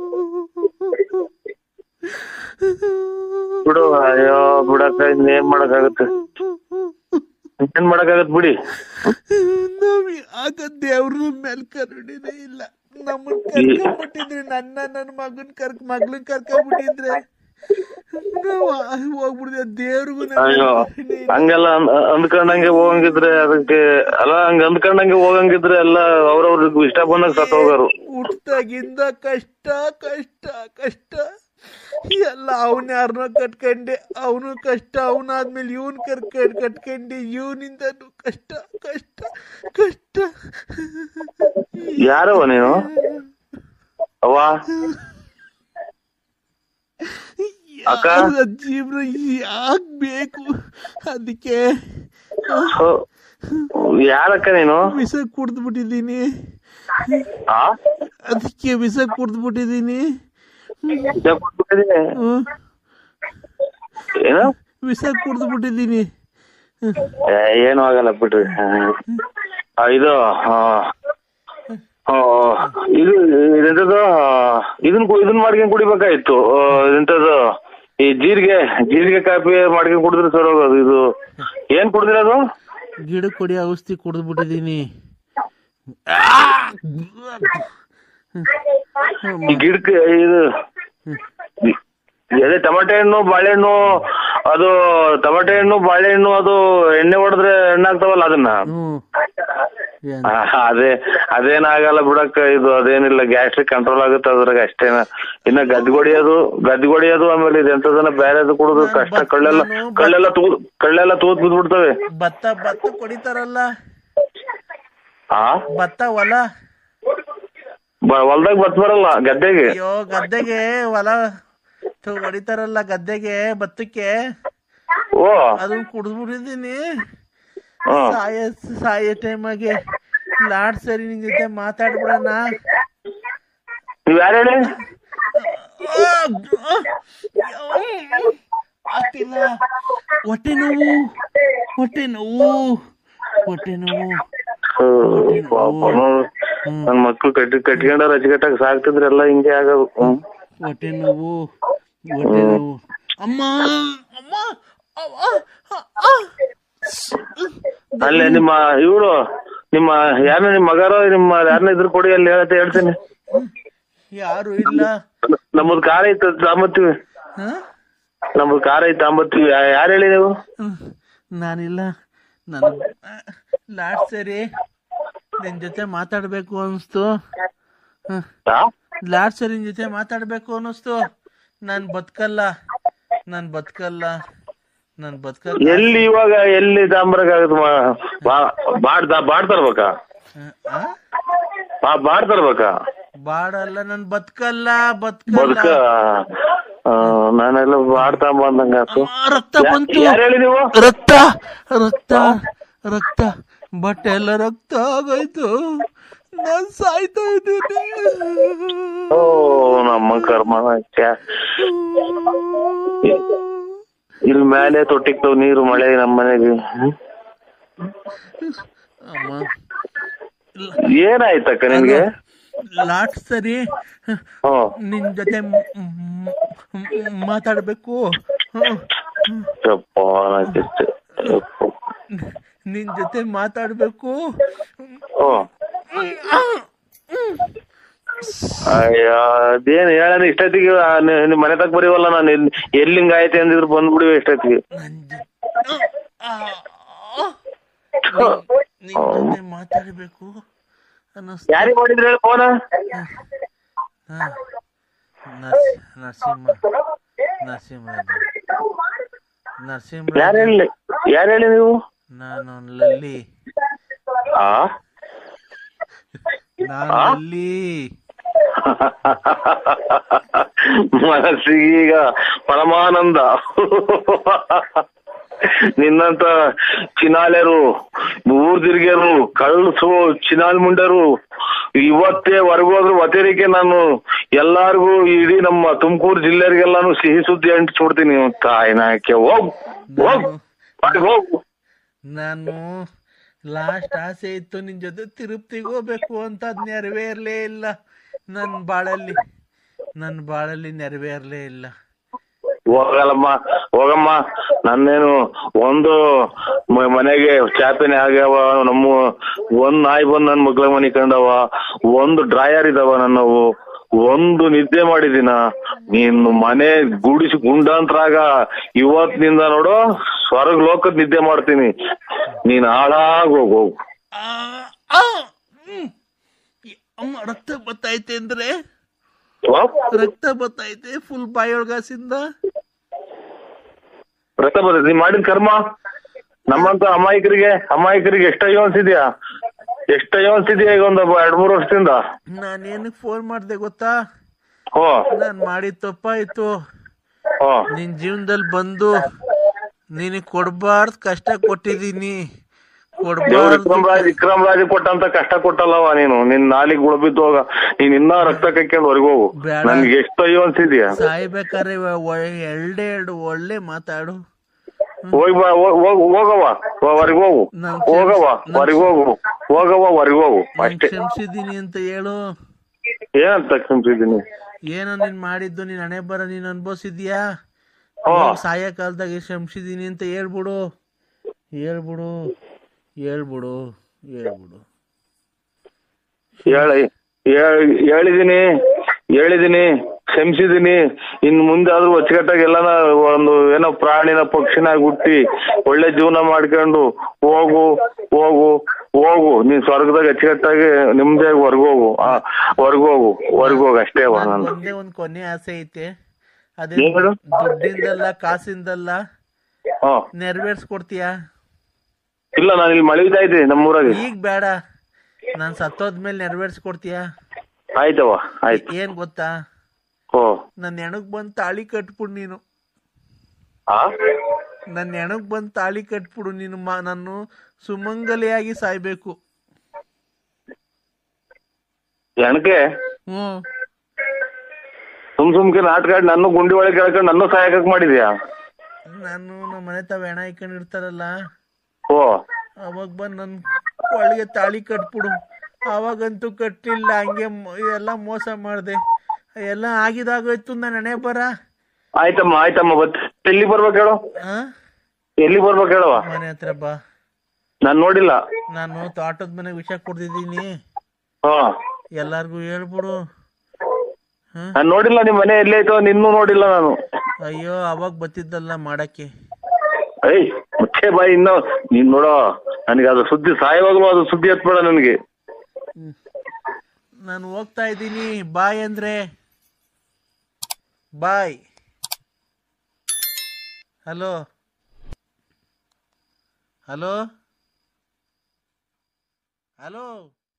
ಬಿಡು ಅಯ್ಯೋ ಬಿಡಕ್ಕ ಇನ್ನೇನ್ ಮಾಡಕ್ಕಾಗತ್ತೆ ಏನ್ ಮಾಡಕ್ಕಾಗತ್ ಬಿಡಿ ನಾವ್ ಆಗ ದೇವ್ರ ಮೇಲೆ ಕರುಣಿನೇ ಇಲ್ಲ ನಮ್ಮನ್ ಕರ್ಕೊಂಡ್ಬಿಟ್ಟಿದ್ರಿ ನನ್ನ ನನ್ನ ಮಗನ್ ಕರ್ಕ ಮಗ್ಳನ್ ಕರ್ಕೊಂಡ್ಬಿಟ್ಟಿದ್ರೆ ನಾವ್ ಹೋಗ್ಬಿಡಿದೆ ದೇವ್ರಿಗೂ ಅಯ್ಯೋ ಹಂಗೆಲ್ಲ ಅಂದ್- ಅಂದ್ಕೊಂಡಂಗೆ ಹೋಗಂಗಿದ್ರೆ ಅದಕ್ಕೆ ಅಲ್ಲ ಹಂಗ ಅಂದ್ಕೊಂಡಂಗೆ ಹೋಗಂಗಿದ್ರೆ ಎಲ್ಲ ಅವ್ರವ್ರಿಗೆ ಇಷ್ಟ ಬಂದಾಗ ಸತ್ ಹೋಗೋರು ಹುಟ್ಟಾಗಿಂದ ಕಷ್ಟ ಕಷ್ಟ ಕಷ್ಟ ಎಲ್ಲ ಅವನ ಯಾರನ್ನೋ ಕಟ್ಕೊಂಡೆ ಅವನು ಕಷ್ಟ ಅವನಾದ್ಮೇಲೆ ಇವನ್ ಕರ್ಕೊಂಡ್ ಕಟ್ಕೊಂಡೆ ಇವನಿಂದನು ಕಷ್ಟ ಕಷ್ಟ ಕಷ್ಟ ಯಾರವ ನೀನು ಅವ್ವ ಅಕ್ಕ? ಯಾರ ಜೀವನ ಯಾಕ್ ಬೇಕು ಅದಕ್ಕೆ ಹೋ, ಯಾರಕ್ಕ ನೀನು ವಿಷ ಕುಡ್ದು ಬಿಟ್ಟಿದ್ದೀನಿ ಆ ಅದಕ್ಕೆ ವಿಷ ಕುಡ್ದು ಬಿಟ್ಟಿದ್ದೀನಿ ಇದ್ಯಾಕ್ ಕೊಟ್ಬಿಟ್ಟಿದೀನಿ? ಹ್ಮ್ ಏನು ವಿಷ ಕುಡ್ದು ಬಿಟ್ಟಿದ್ದೀನಿ ಏ, ಏನು ಆಗಲ್ಲ ಬಿಡ್ರಿ ಆ, ಇದು ಆ, ಆ, ಇದು ಇದೆಂತದು ಇದನ್ ಕು- ಇದನ್ ಮಾಡ್ಕೊಂಡ್ ಕುಡಿಬೇಕಾಯ್ತು ಆ, ಇದೆಂತದು ಈ ಜೀರಿಗೆ ಜೀರಿಗೆ ಕಾಫಿ ಮಾಡ್ಕೊಂಡ್ ಕುಡಿದ್ರೆ ಸರ್ ಹೋಗೋದು ಇದು ಏನ್ ಕುಡ್ದಿರೋದು ಗಿಡ ಕೊಡಿ ಔಷಧಿ ಕುಡ್ದು ಬಿಟ್ಟಿದ್ದೀನಿ ಈ ಗಿಡಕ್ಕೆ ಇದು ಈ- ಅದೇ ಟಮಾಟೆ ಹಣ್ಣು ಬಾಳೆಹಣ್ಣು ಅದು ಟಮಾಟೆ ಹಣ್ಣು ಬಾಳೆಹಣ್ಣು ಅದು ಎಣ್ಣೆ ಹೊಡೆದ್ರೆ ಎಣ್ಣಾಗ್ತಾವಲ್ಲ ಅದನ್ನ ಹ್ಮ್ ಏನ್- ಆ, ಅದೇ ಅದೇನಾಗಲ್ಲ ಬಿಡಕ್ಕ ಇದು ಅದೇನಿಲ್ಲ ಗ್ಯಾಸ್ಟ್ರಿಕ್ ಕಂಟ್ರೋಲ್ ಆಗುತ್ತೆ ಅದ್ರಾಗ ಅಷ್ಟೇನ ಇನ್ನ ಗದ್ದೆ ಹೊಡಿಯೋದು ಗದ್ದೆ ಹೊಡಿಯೋದು ಆಮೇಲೆ ಇದೆಂತದನ್ನ ಬೇರೆದು ಕುಡುದು ಕಷ್ಟ ಕಳ್ಳೆಲ್ಲ ಕಳ್ಳೆಲ್ಲ ತೂ ಕಳ್ಳೆಲ್ಲ ತೂತ್ ಬಿದ್ಬಿಡ್ತವೆ ಭತ್ತ ಭತ್ತ ಕೊಡಿತಾರಲ್ಲ ಆ ಭತ್ತ ಹೊಲ ಬ- ಹೊಲ್ದಾಗ ಬತ್ ಬರಲ್ಲ ಗದ್ದೆಗೆ ಅಯ್ಯೋ ಗದ್ದೆಗೆ ಹೊಲ ಥು, ಹೊಡಿತಾರಲ್ಲ ಗದ್ದೆಗೆ ಭತ್ತಕ್ಕೆ ಓ ಅದನ್ನ ಕುಡ್ದ್ಬಿಟ್ಟಿದ್ದೀನಿ ಹ್ಮ್ ಸಾಯ ಸಾಯೋ ಟೈಮಾಗೆ ಲಾಡ್ ಸರಿ ನಿನ್ ಜೊತೆ ಮಾತಾಡ್ಬಿಡಣ ನೀವ್ ಯಾರು ಹೇಳಿ ಆಗ್ತಿಲ್ಲ ಹೊಟ್ಟೆ ನೋವು ಹೊಟ್ಟೆ ನೋವು ಹೊಟ್ಟೆ ನೋವು ಹ್ಮ್, ಪಾಪ ನೋಡು. ನನ್ ಮಕ್ಳು ಕಟ್ಟಿ ಕಟ್ಕೊಂಡಾರ ಅಚ್ಚುಕಟ್ಟಾಗ ಸಾಕ್ತಿದ್ರೆಲ್ಲ ಹಿಂಗೆ ಆಗೋದು ಹ್ಮ್ ಹೊಟ್ಟೆ ನೋವು ಹೊಟ್ಟೆ ನೋವು ಅಮ್ಮ ಅಮ್ಮ ಅವ್ವ, ಅ- ಆ. ಅಲ್ಲೇ ನಿಮ್ಮ ಇವಳು ನಿಮ್ಮ ಯಾರನ್ನ ನಿಮ್ಮ ಮಗಾರೋ ನಿಮ್ಮ ಯಾರನ್ನ ಇದ್ರು ಕೊಡಿ ಅಲ್ಲಿ ಹೇಳತ್ತೆ ಹೇಳ್ತೀನಿ ಯಾರು ಇಲ್ಲ ನಮ್ಮದ್ ಕಾರ್ ಐತೆ ತಾಂಬತ್ತೀವಿ ಹ? ನಮ್ಮದ್ ಕಾರ್ ಐತೆ ತಾಂಬತ್ತೀವಿ ಯಾರು ಹೇಳಿ ನೀವು ಹ್ಮ್. ನಾನಿಲ್ಲ ನಾನು ಲಾಸ್ಟ್ ಸರಿ ನಿನ್ ಜೊತೆ ಮಾತಾಡ್ಬೇಕು ಅನ್ಸ್ತು ಹ. ಆ? ಲಾಸ್ಟ್ ಸರಿ ನಿನ್ ಜೊತೆ ಮಾತಾಡ್ಬೇಕು ಅನ್ನಿಸ್ತು ನಾನ್ ಬದುಕಲ್ಲ ನಾನ್ ಬದುಕಲ್ಲ ನಾನ್ ಬದುಕಲ್ಲ ಎಲ್ಲಿ ಇವಾಗ ಎಲ್ಲಿ ತಾಂಬರಕ್ಕಾಗತ್ತೆ ಬಾಡ್ ಬಾಡ್ ತರ್ಬೇಕಾ ಆ? ಬಾ ಬಾಡ್ ತರ್ಬೇಕಾ ಬಾಡಲ್ಲ ನಾನ್ ಬದುಕಲ್ಲ ಬದುಕ ಬದುಕಲ್ಲ ಆ, ನಾನೆಲ್ಲ ಬಾಡ್ ತಾಂಬಂದಂಗ ಆತು ಆ, ರಕ್ತ ಬಂತು ಯಾರು ಹೇಳಿ ನೀವು ರಕ್ತ ರಕ್ತ ರಕ್ತ ಬಟ್ಟೆ ಎಲ್ಲ ರಕ್ತ ಆಗೋಯ್ತು ನಾನ್ ಸಾಯ್ತಾ ಇದ್ದೀನಿ ಓ ನಮ್ಮ ಕರ್ಮ ಛೆ. ಇಲ್ಲಿ ಮೇಲೆ ತೊಟ್ಟಿಕ್ತಾವ್ ನೀರು ಮಳೆ ನಮ್ಮ ಮನೆಗೆ ಹ್ಮ್? ಅಮ್ಮ ಏನಾಯ್ತಕ್ಕ ನಿನ್ಗೆ ಲಾಟ್ ಸರಿ ಹ್ಮ್ ನಿನ್ ಜೊತೆ ಮ್- ಮ್- ಮ್- ಮಾತಾಡ್ಬೇಕು ಹ್ಮ್. ಯಪ್ಪ ನಾಚಿತ್ತೆ. ಯಪ್ಪ. ನಿನ್ ಜೊತೆ ಮಾತಾಡ್ಬೇಕು ಹ್ಮ್. ಅಯ್ಯ ಅದೇನ್ ಹೇಳಣ ಇಷ್ಟೊತ್ತಿಗೆ ಆ, ನಿ- ನಿಮ್ ಮನೆ ತಗ ಬರೀವಲ್ಲ ನಾನು ಎಲ್ಲಿ ಎಲ್ಲಿ ಹಿಂಗ್ ಆಯ್ತು ಅಂದಿದ್ರು ಬಂದ್ಬಿಡಿವೆ ಇಷ್ಟೊತ್ತಿಗೆ ನನ್ ಜೊ- ಆ, ಆ. ನಿನ್- ನಿನ್ ಜೊತೆ ಮಾತಾಡ್ಬೇಕು ಅನ್ನಿಸ್ತು ಯಾರಿಗ್ ಮಾಡಿದ್ರಿ ಹೇಳಿ ಫೋನ್ ಹಾ. ನರ್ಸ್- ನರಸಿಂಹ ನರಸಿಂಹರಾಜ ಯಾರು ನರಸಿಂಹರಾಜ ಹೇಳಿ ಯಾರು ಹೇಳಿ ನೀವು ನಾನು ಲಲ್ಲಿ ಆ ನಾನು ಆ? ಲಲ್ಲಿ ಮನಸ್ಸಿಗೆ ಈಗ ಪರಮಾನಂದ ನಿನ್ನಂತ ಚಿನಾಲೆರು ಊರ್ ತಿರ್ಗ್ಯರು ಕಳ್ಸು ಚಿನಾಲ್ ಮುಂಡರು ಇವತ್ತೇ ಹೊರಗೋದ್ರು ವತೇರಿಕೆ ನಾನು ಎಲ್ಲಾರ್ಗು ಇಡೀ ನಮ್ಮ ತುಮಕೂರು ಜಿಲ್ಲೆಯರಿಗೆಲ್ಲಾನು ಸಿಹಿ ಸುದ್ದಿ ಅಂಟಿಸ್ಬಿಡ್ತೀನಿ ತಾಯಿನಾಕೆ ಹೋಗ್ ಹೋಗ್ ಹೊರ್ಗ್ ಹೋಗು ನಾನು ಲಾಸ್ಟ್ ಆಸೆ ಇತ್ತು ನಿನ್ ಜೊತೆ ತಿರುಪ್ತಿಗೆ ಹೋಗ್ಬೇಕು ಅಂತ ಅದ್ ನೆರವೇರ್ಲೇ ಇಲ್ಲ ನನ್ನ ಬಾಳಲ್ಲಿ ನನ್ನ ಬಾಳಲ್ಲಿ ನೆರವೇರ್ಲೇ ಇಲ್ಲ ಹೋಗಲ್ಲಮ್ಮ ಹೋಗಮ್ಮ ನನ್ನೇನು ಒಂದು ಮ- ಮನೆಗೆ ಚಾಪೆನೆ ಆಗ್ಯಾವ ನಮ್ಮ ಒಂದ್ ನಾಯಿ ಬಂದ್ ನನ್ ಮಗ್ಳ ಮನಿ ಕಂಡವ ಒಂದು ಡ್ರಾಯರ್ ಇದಾವ ನನ್ನವು ಒಂದು ನಿದ್ದೆ ಮಾಡಿದಿನ ನೀನು ಮನೆ ಗುಡಿಸಿ ಗುಂಡಾಂತರಾಗ ಇವತ್ತಿನಿಂದ ನೋಡು ಸ್ವರ್ಗ ಲೋಕದ ನಿದ್ದೆ ಮಾಡ್ತೀನಿ ನೀನ್ ಹಾಳಾಗ್ ಹೋಗ್ ಹೋಗು ಆ, ಆ, ಹ್ಮ್. ಈ ಅಮ್ಮ ರಕ್ತ ಬತ್ತೈತೆ ಅಂದ್ರೆ ಹೋಗ್. ರಕ್ತ ಬತ್ತೈತೆ ಫುಲ್ ಬಾಯೊಳಗಾಸಿಂದ ರಕ್ತ ಬರ್ತೈತೆ ನೀನ್ ಮಾಡಿದ ಕರ್ಮ ನಮ್ಮಂತ ಅಮಾಯಕರಿಗೆ ಅಮಾಯಕರಿಗೆ ಎಷ್ಟಯ್ಯೋ ಅನ್ಸಿದ್ಯಾ ಎಷ್ಟಯ್ಯೋ ಅನ್ಸಿದ್ಯಾ ಈಗ ಒಂದು ಎರಡ್ ಮೂರು ವರ್ಷದಿಂದ ನಾನೇನಕ್ ಫೋನ್ ಮಾಡ್ದೆ ಗೊತ್ತಾ ಹೋ ನಾನ್ ಮಾಡಿದ ತಪ್ಪಾಯ್ತು ಹೋ ನಿನ್ ಜೀವನದಲ್ಲಿ ಬಂದು ನಿನಗ್ ಕೊಡ್ಬಾರ್ದ್ ಕಷ್ಟ ಕೊಟ್ಟಿದೀನಿ ದೇವ್ರ ಕೊಡ್ಬಾರ್ದು ವಿಕ್ರಮ್ ರಾಜ್ ವಿಕ್ರಮ್ ರಾಜ್ ಕೊಟ್ಟಂತ ಕಷ್ಟ ಕೊಟ್ಟಲ್ಲವ ನೀನು ನಿನ್ ನಾಲಿಗೆ ಉಳಬಿದ್ದು ಹೋಗ ನೀನ್ ಇನ್ನ ರಕ್ತ ಕಕ್ಕೊಂಡು ಹೊರಗೋಗು ಬೇಡ. ನನ್ಗೆ ಎಷ್ಟು ಅಯ್ಯೋ ಅನ್ಸಿದ್ಯಾ ಸಾಯ್ಬೇಕಾದ್ರೆ ಎರಡೇ ಎರಡು ಒಳ್ಳೆ ಮಾತಾಡು ಹೋಗಿ ಬಾ ಹೋಗ್- ಹೋಗ್- ಹೋಗವ್ವ ಹೊರಗೆ ಹೋಗು ನಾನ್ ಹೋಗವ್ವ ಕ್ಷಮಿಸ್- ಹೊರಗೆ ಹೋಗು ಹೋಗವ್ವ ಹೊರಗೆ ಹೋಗು ನಾನ್ ಅಷ್ಟೇ ಕ್ಷಮಿಸಿದೀನಿ ಅಂತ ಹೇಳು ಏನಂತ ಕ್ಷಮಿಸಿದ್ದೀನಿ ಏನೋ ನೀನ್ ಮಾಡಿದ್ದು ನೀನ್ ಹಣೆ ಬರ ನೀನ್ ಅನ್ಭವಿಸಿದ್ಯಾ ಹೋ ಸಾಯ ಕಾಲದಾಗ ಕ್ಷಮಿಸಿದೀನಿ ಅಂತ ಹೇಳ್ಬಿಡು ಹೇಳ್ಬಿಡು ಹೇಳ್ಬಿಡು ಹೇಳ್ಬಿಡು ಹೇಳಿ ಹೇಳ್- ಹೇಳಿದೀನಿ ಹೇಳಿದೀನಿ ಕ್ಷಮಿಸಿದೀನಿ ಇನ್ ಮುಂದೆ ಆದ್ರೂ ಅಚ್ಚುಕಟ್ಟಾಗಿ ಎಲ್ಲಾನ ಒಂದು ಏನೋ ಪ್ರಾಣಿನ ಪಕ್ಷಿನಾಗಿ ಹುಟ್ಟಿ ಒಳ್ಳೆ ಜೀವನ ಮಾಡ್ಕೊಂಡು ಹೋಗು ಹೋಗು ಹೋಗು ನೀನ್ ಸ್ವರ್ಗದಾಗ ಅಚ್ಚುಕಟ್ಟಾಗಿ ನಿಮ್ದೇ ಹೊರ್ಗೋಗು ಆ ಹೊರ್ಗೋಗು ಹೊರ್ಗೋಗು ಅಷ್ಟೇ ಅವ ನನ್ ನಾನು ಒಂದೇ ಒಂದ್ ಕೊನೆ ಆಸೆ ಐತೆ ಅದೇ ಏನ್ ಹೇಳು? ದುಡ್ಡಿಂದಲ್ಲ ಕಾಸಿಂದಲ್ಲ ಹಾ ನೆರವೇರ್ಸ್ಕೊಡ್ತೀಯಾ ಇಲ್ಲ ನಾನು ಇಲ್ಲಿ ಮಳಿತಾ ಇದ್ದೀನಿ ನಮ್ಮೂರಾಗೆ ಈಗ ಬೇಡ ನಾನ್ ಸತ್ತೋದ್ಮೇಲೆ ನೆರವೇರ್ಸ್ಕೊಡ್ತೀಯಾ ಆಯ್ತವ ಆಯ್ತು ಏನ್ ಗೊತ್ತಾ ಓ ನನ್ ಹೆಣಗ್ ಬಂದ್ ತಾಳಿ ಕಟ್ಬಿಡು ನೀನು ಆ ನನ್ ಹೆಣಗ್ ಬಂದ್ ತಾಳಿ ಕಟ್ಬಿಡು ನೀನು ಮಾ ನಾನು ಸುಮಂಗಲಿಯಾಗಿ ಸಾಯ್ಬೇಕು ಎಣಕೆ ಹ್ಮ್ ಸುಮ್ ಸುಮ್ಕೆ ನಾಟಕ ಆಡಿ ನನ್ನ ಗುಂಡಿ ಒಳಗೆ ಕೇಳ್ಕೊಂಡು ನನ್ನ ಸಹಾಯಕ ಮಾಡಿದ್ಯಾ ನಾನು ನಮ್ಮ ಮನೆ ತಾವ ಹೆಣ ಇಟ್ಕೊಂಡಿರ್ತಾರಲ್ಲ ಓ ಅವಾಗ ಬಂದ್ ನನ್ ಒಳಗೆ ತಾಳಿ ಕಟ್ಬಿಡು ಅವಾಗಂತೂ ಕಟ್ಟಿಲ್ಲ ಹಂಗೆ ಮ- ಎಲ್ಲ ಮೋಸ ಮಾಡ್ದೆ ಎಲ್ಲ ಆಗಿದಾಗೋಯ್ತು ನನ್ನ ಹಣೆ ಬರ ಆಯ್ತಮ್ಮ ಆಯ್ತಮ್ಮ ಬತ್ ಎಲ್ಲಿ ಬರ್ಬೇಕು ಹೇಳು ಆ ಎಲ್ಲಿ ಬರ್ಬೇಕು ಹೇಳುವ ಮನೆ ಹತ್ರ ಬಾ ನಾನ್ ನೋಡಿಲ್ಲ ನಾನು ತೋಟದ ಮನೆಗೆ ವಿಷ ಕೊಡ್ತಿದ್ದೀನಿ ಹಾ ಎಲ್ಲಾರ್ಗು ಹೇಳ್ಬಿಡು ಹ ನಾನ್ ನೋಡಿಲ್ಲ ನಿಮ್ ಮನೆ ಎಲ್ಲಿ ಐತೋ ನಿನ್ನೂ ನೋಡಿಲ್ಲ ನಾನು ಅಯ್ಯೋ ಅವಾಗ ಬತ್ತಿದ್ದಲ್ಲ ಮಾಡಕ್ಕೆ ಏಯ್ ಮುಚ್ಚೆ ಬಾಯಿ ಇನ್ನು ನೀನ್ ನೋಡೋ ನನಗೆ ಅದು ಸುದ್ದಿ ಸಾಯವಾಗ್ಲೂ ಅದು ಸುದ್ದಿ ಎತ್ಬೇಡ ನನಗೆ ನಾನು ಹೋಗ್ತಾ ಇದ್ದೀನಿ ಬಾಯ್ ಅಂದ್ರೆ ಬಾಯ್ ಹಲೋ ಹಲೋ ಹಲೋ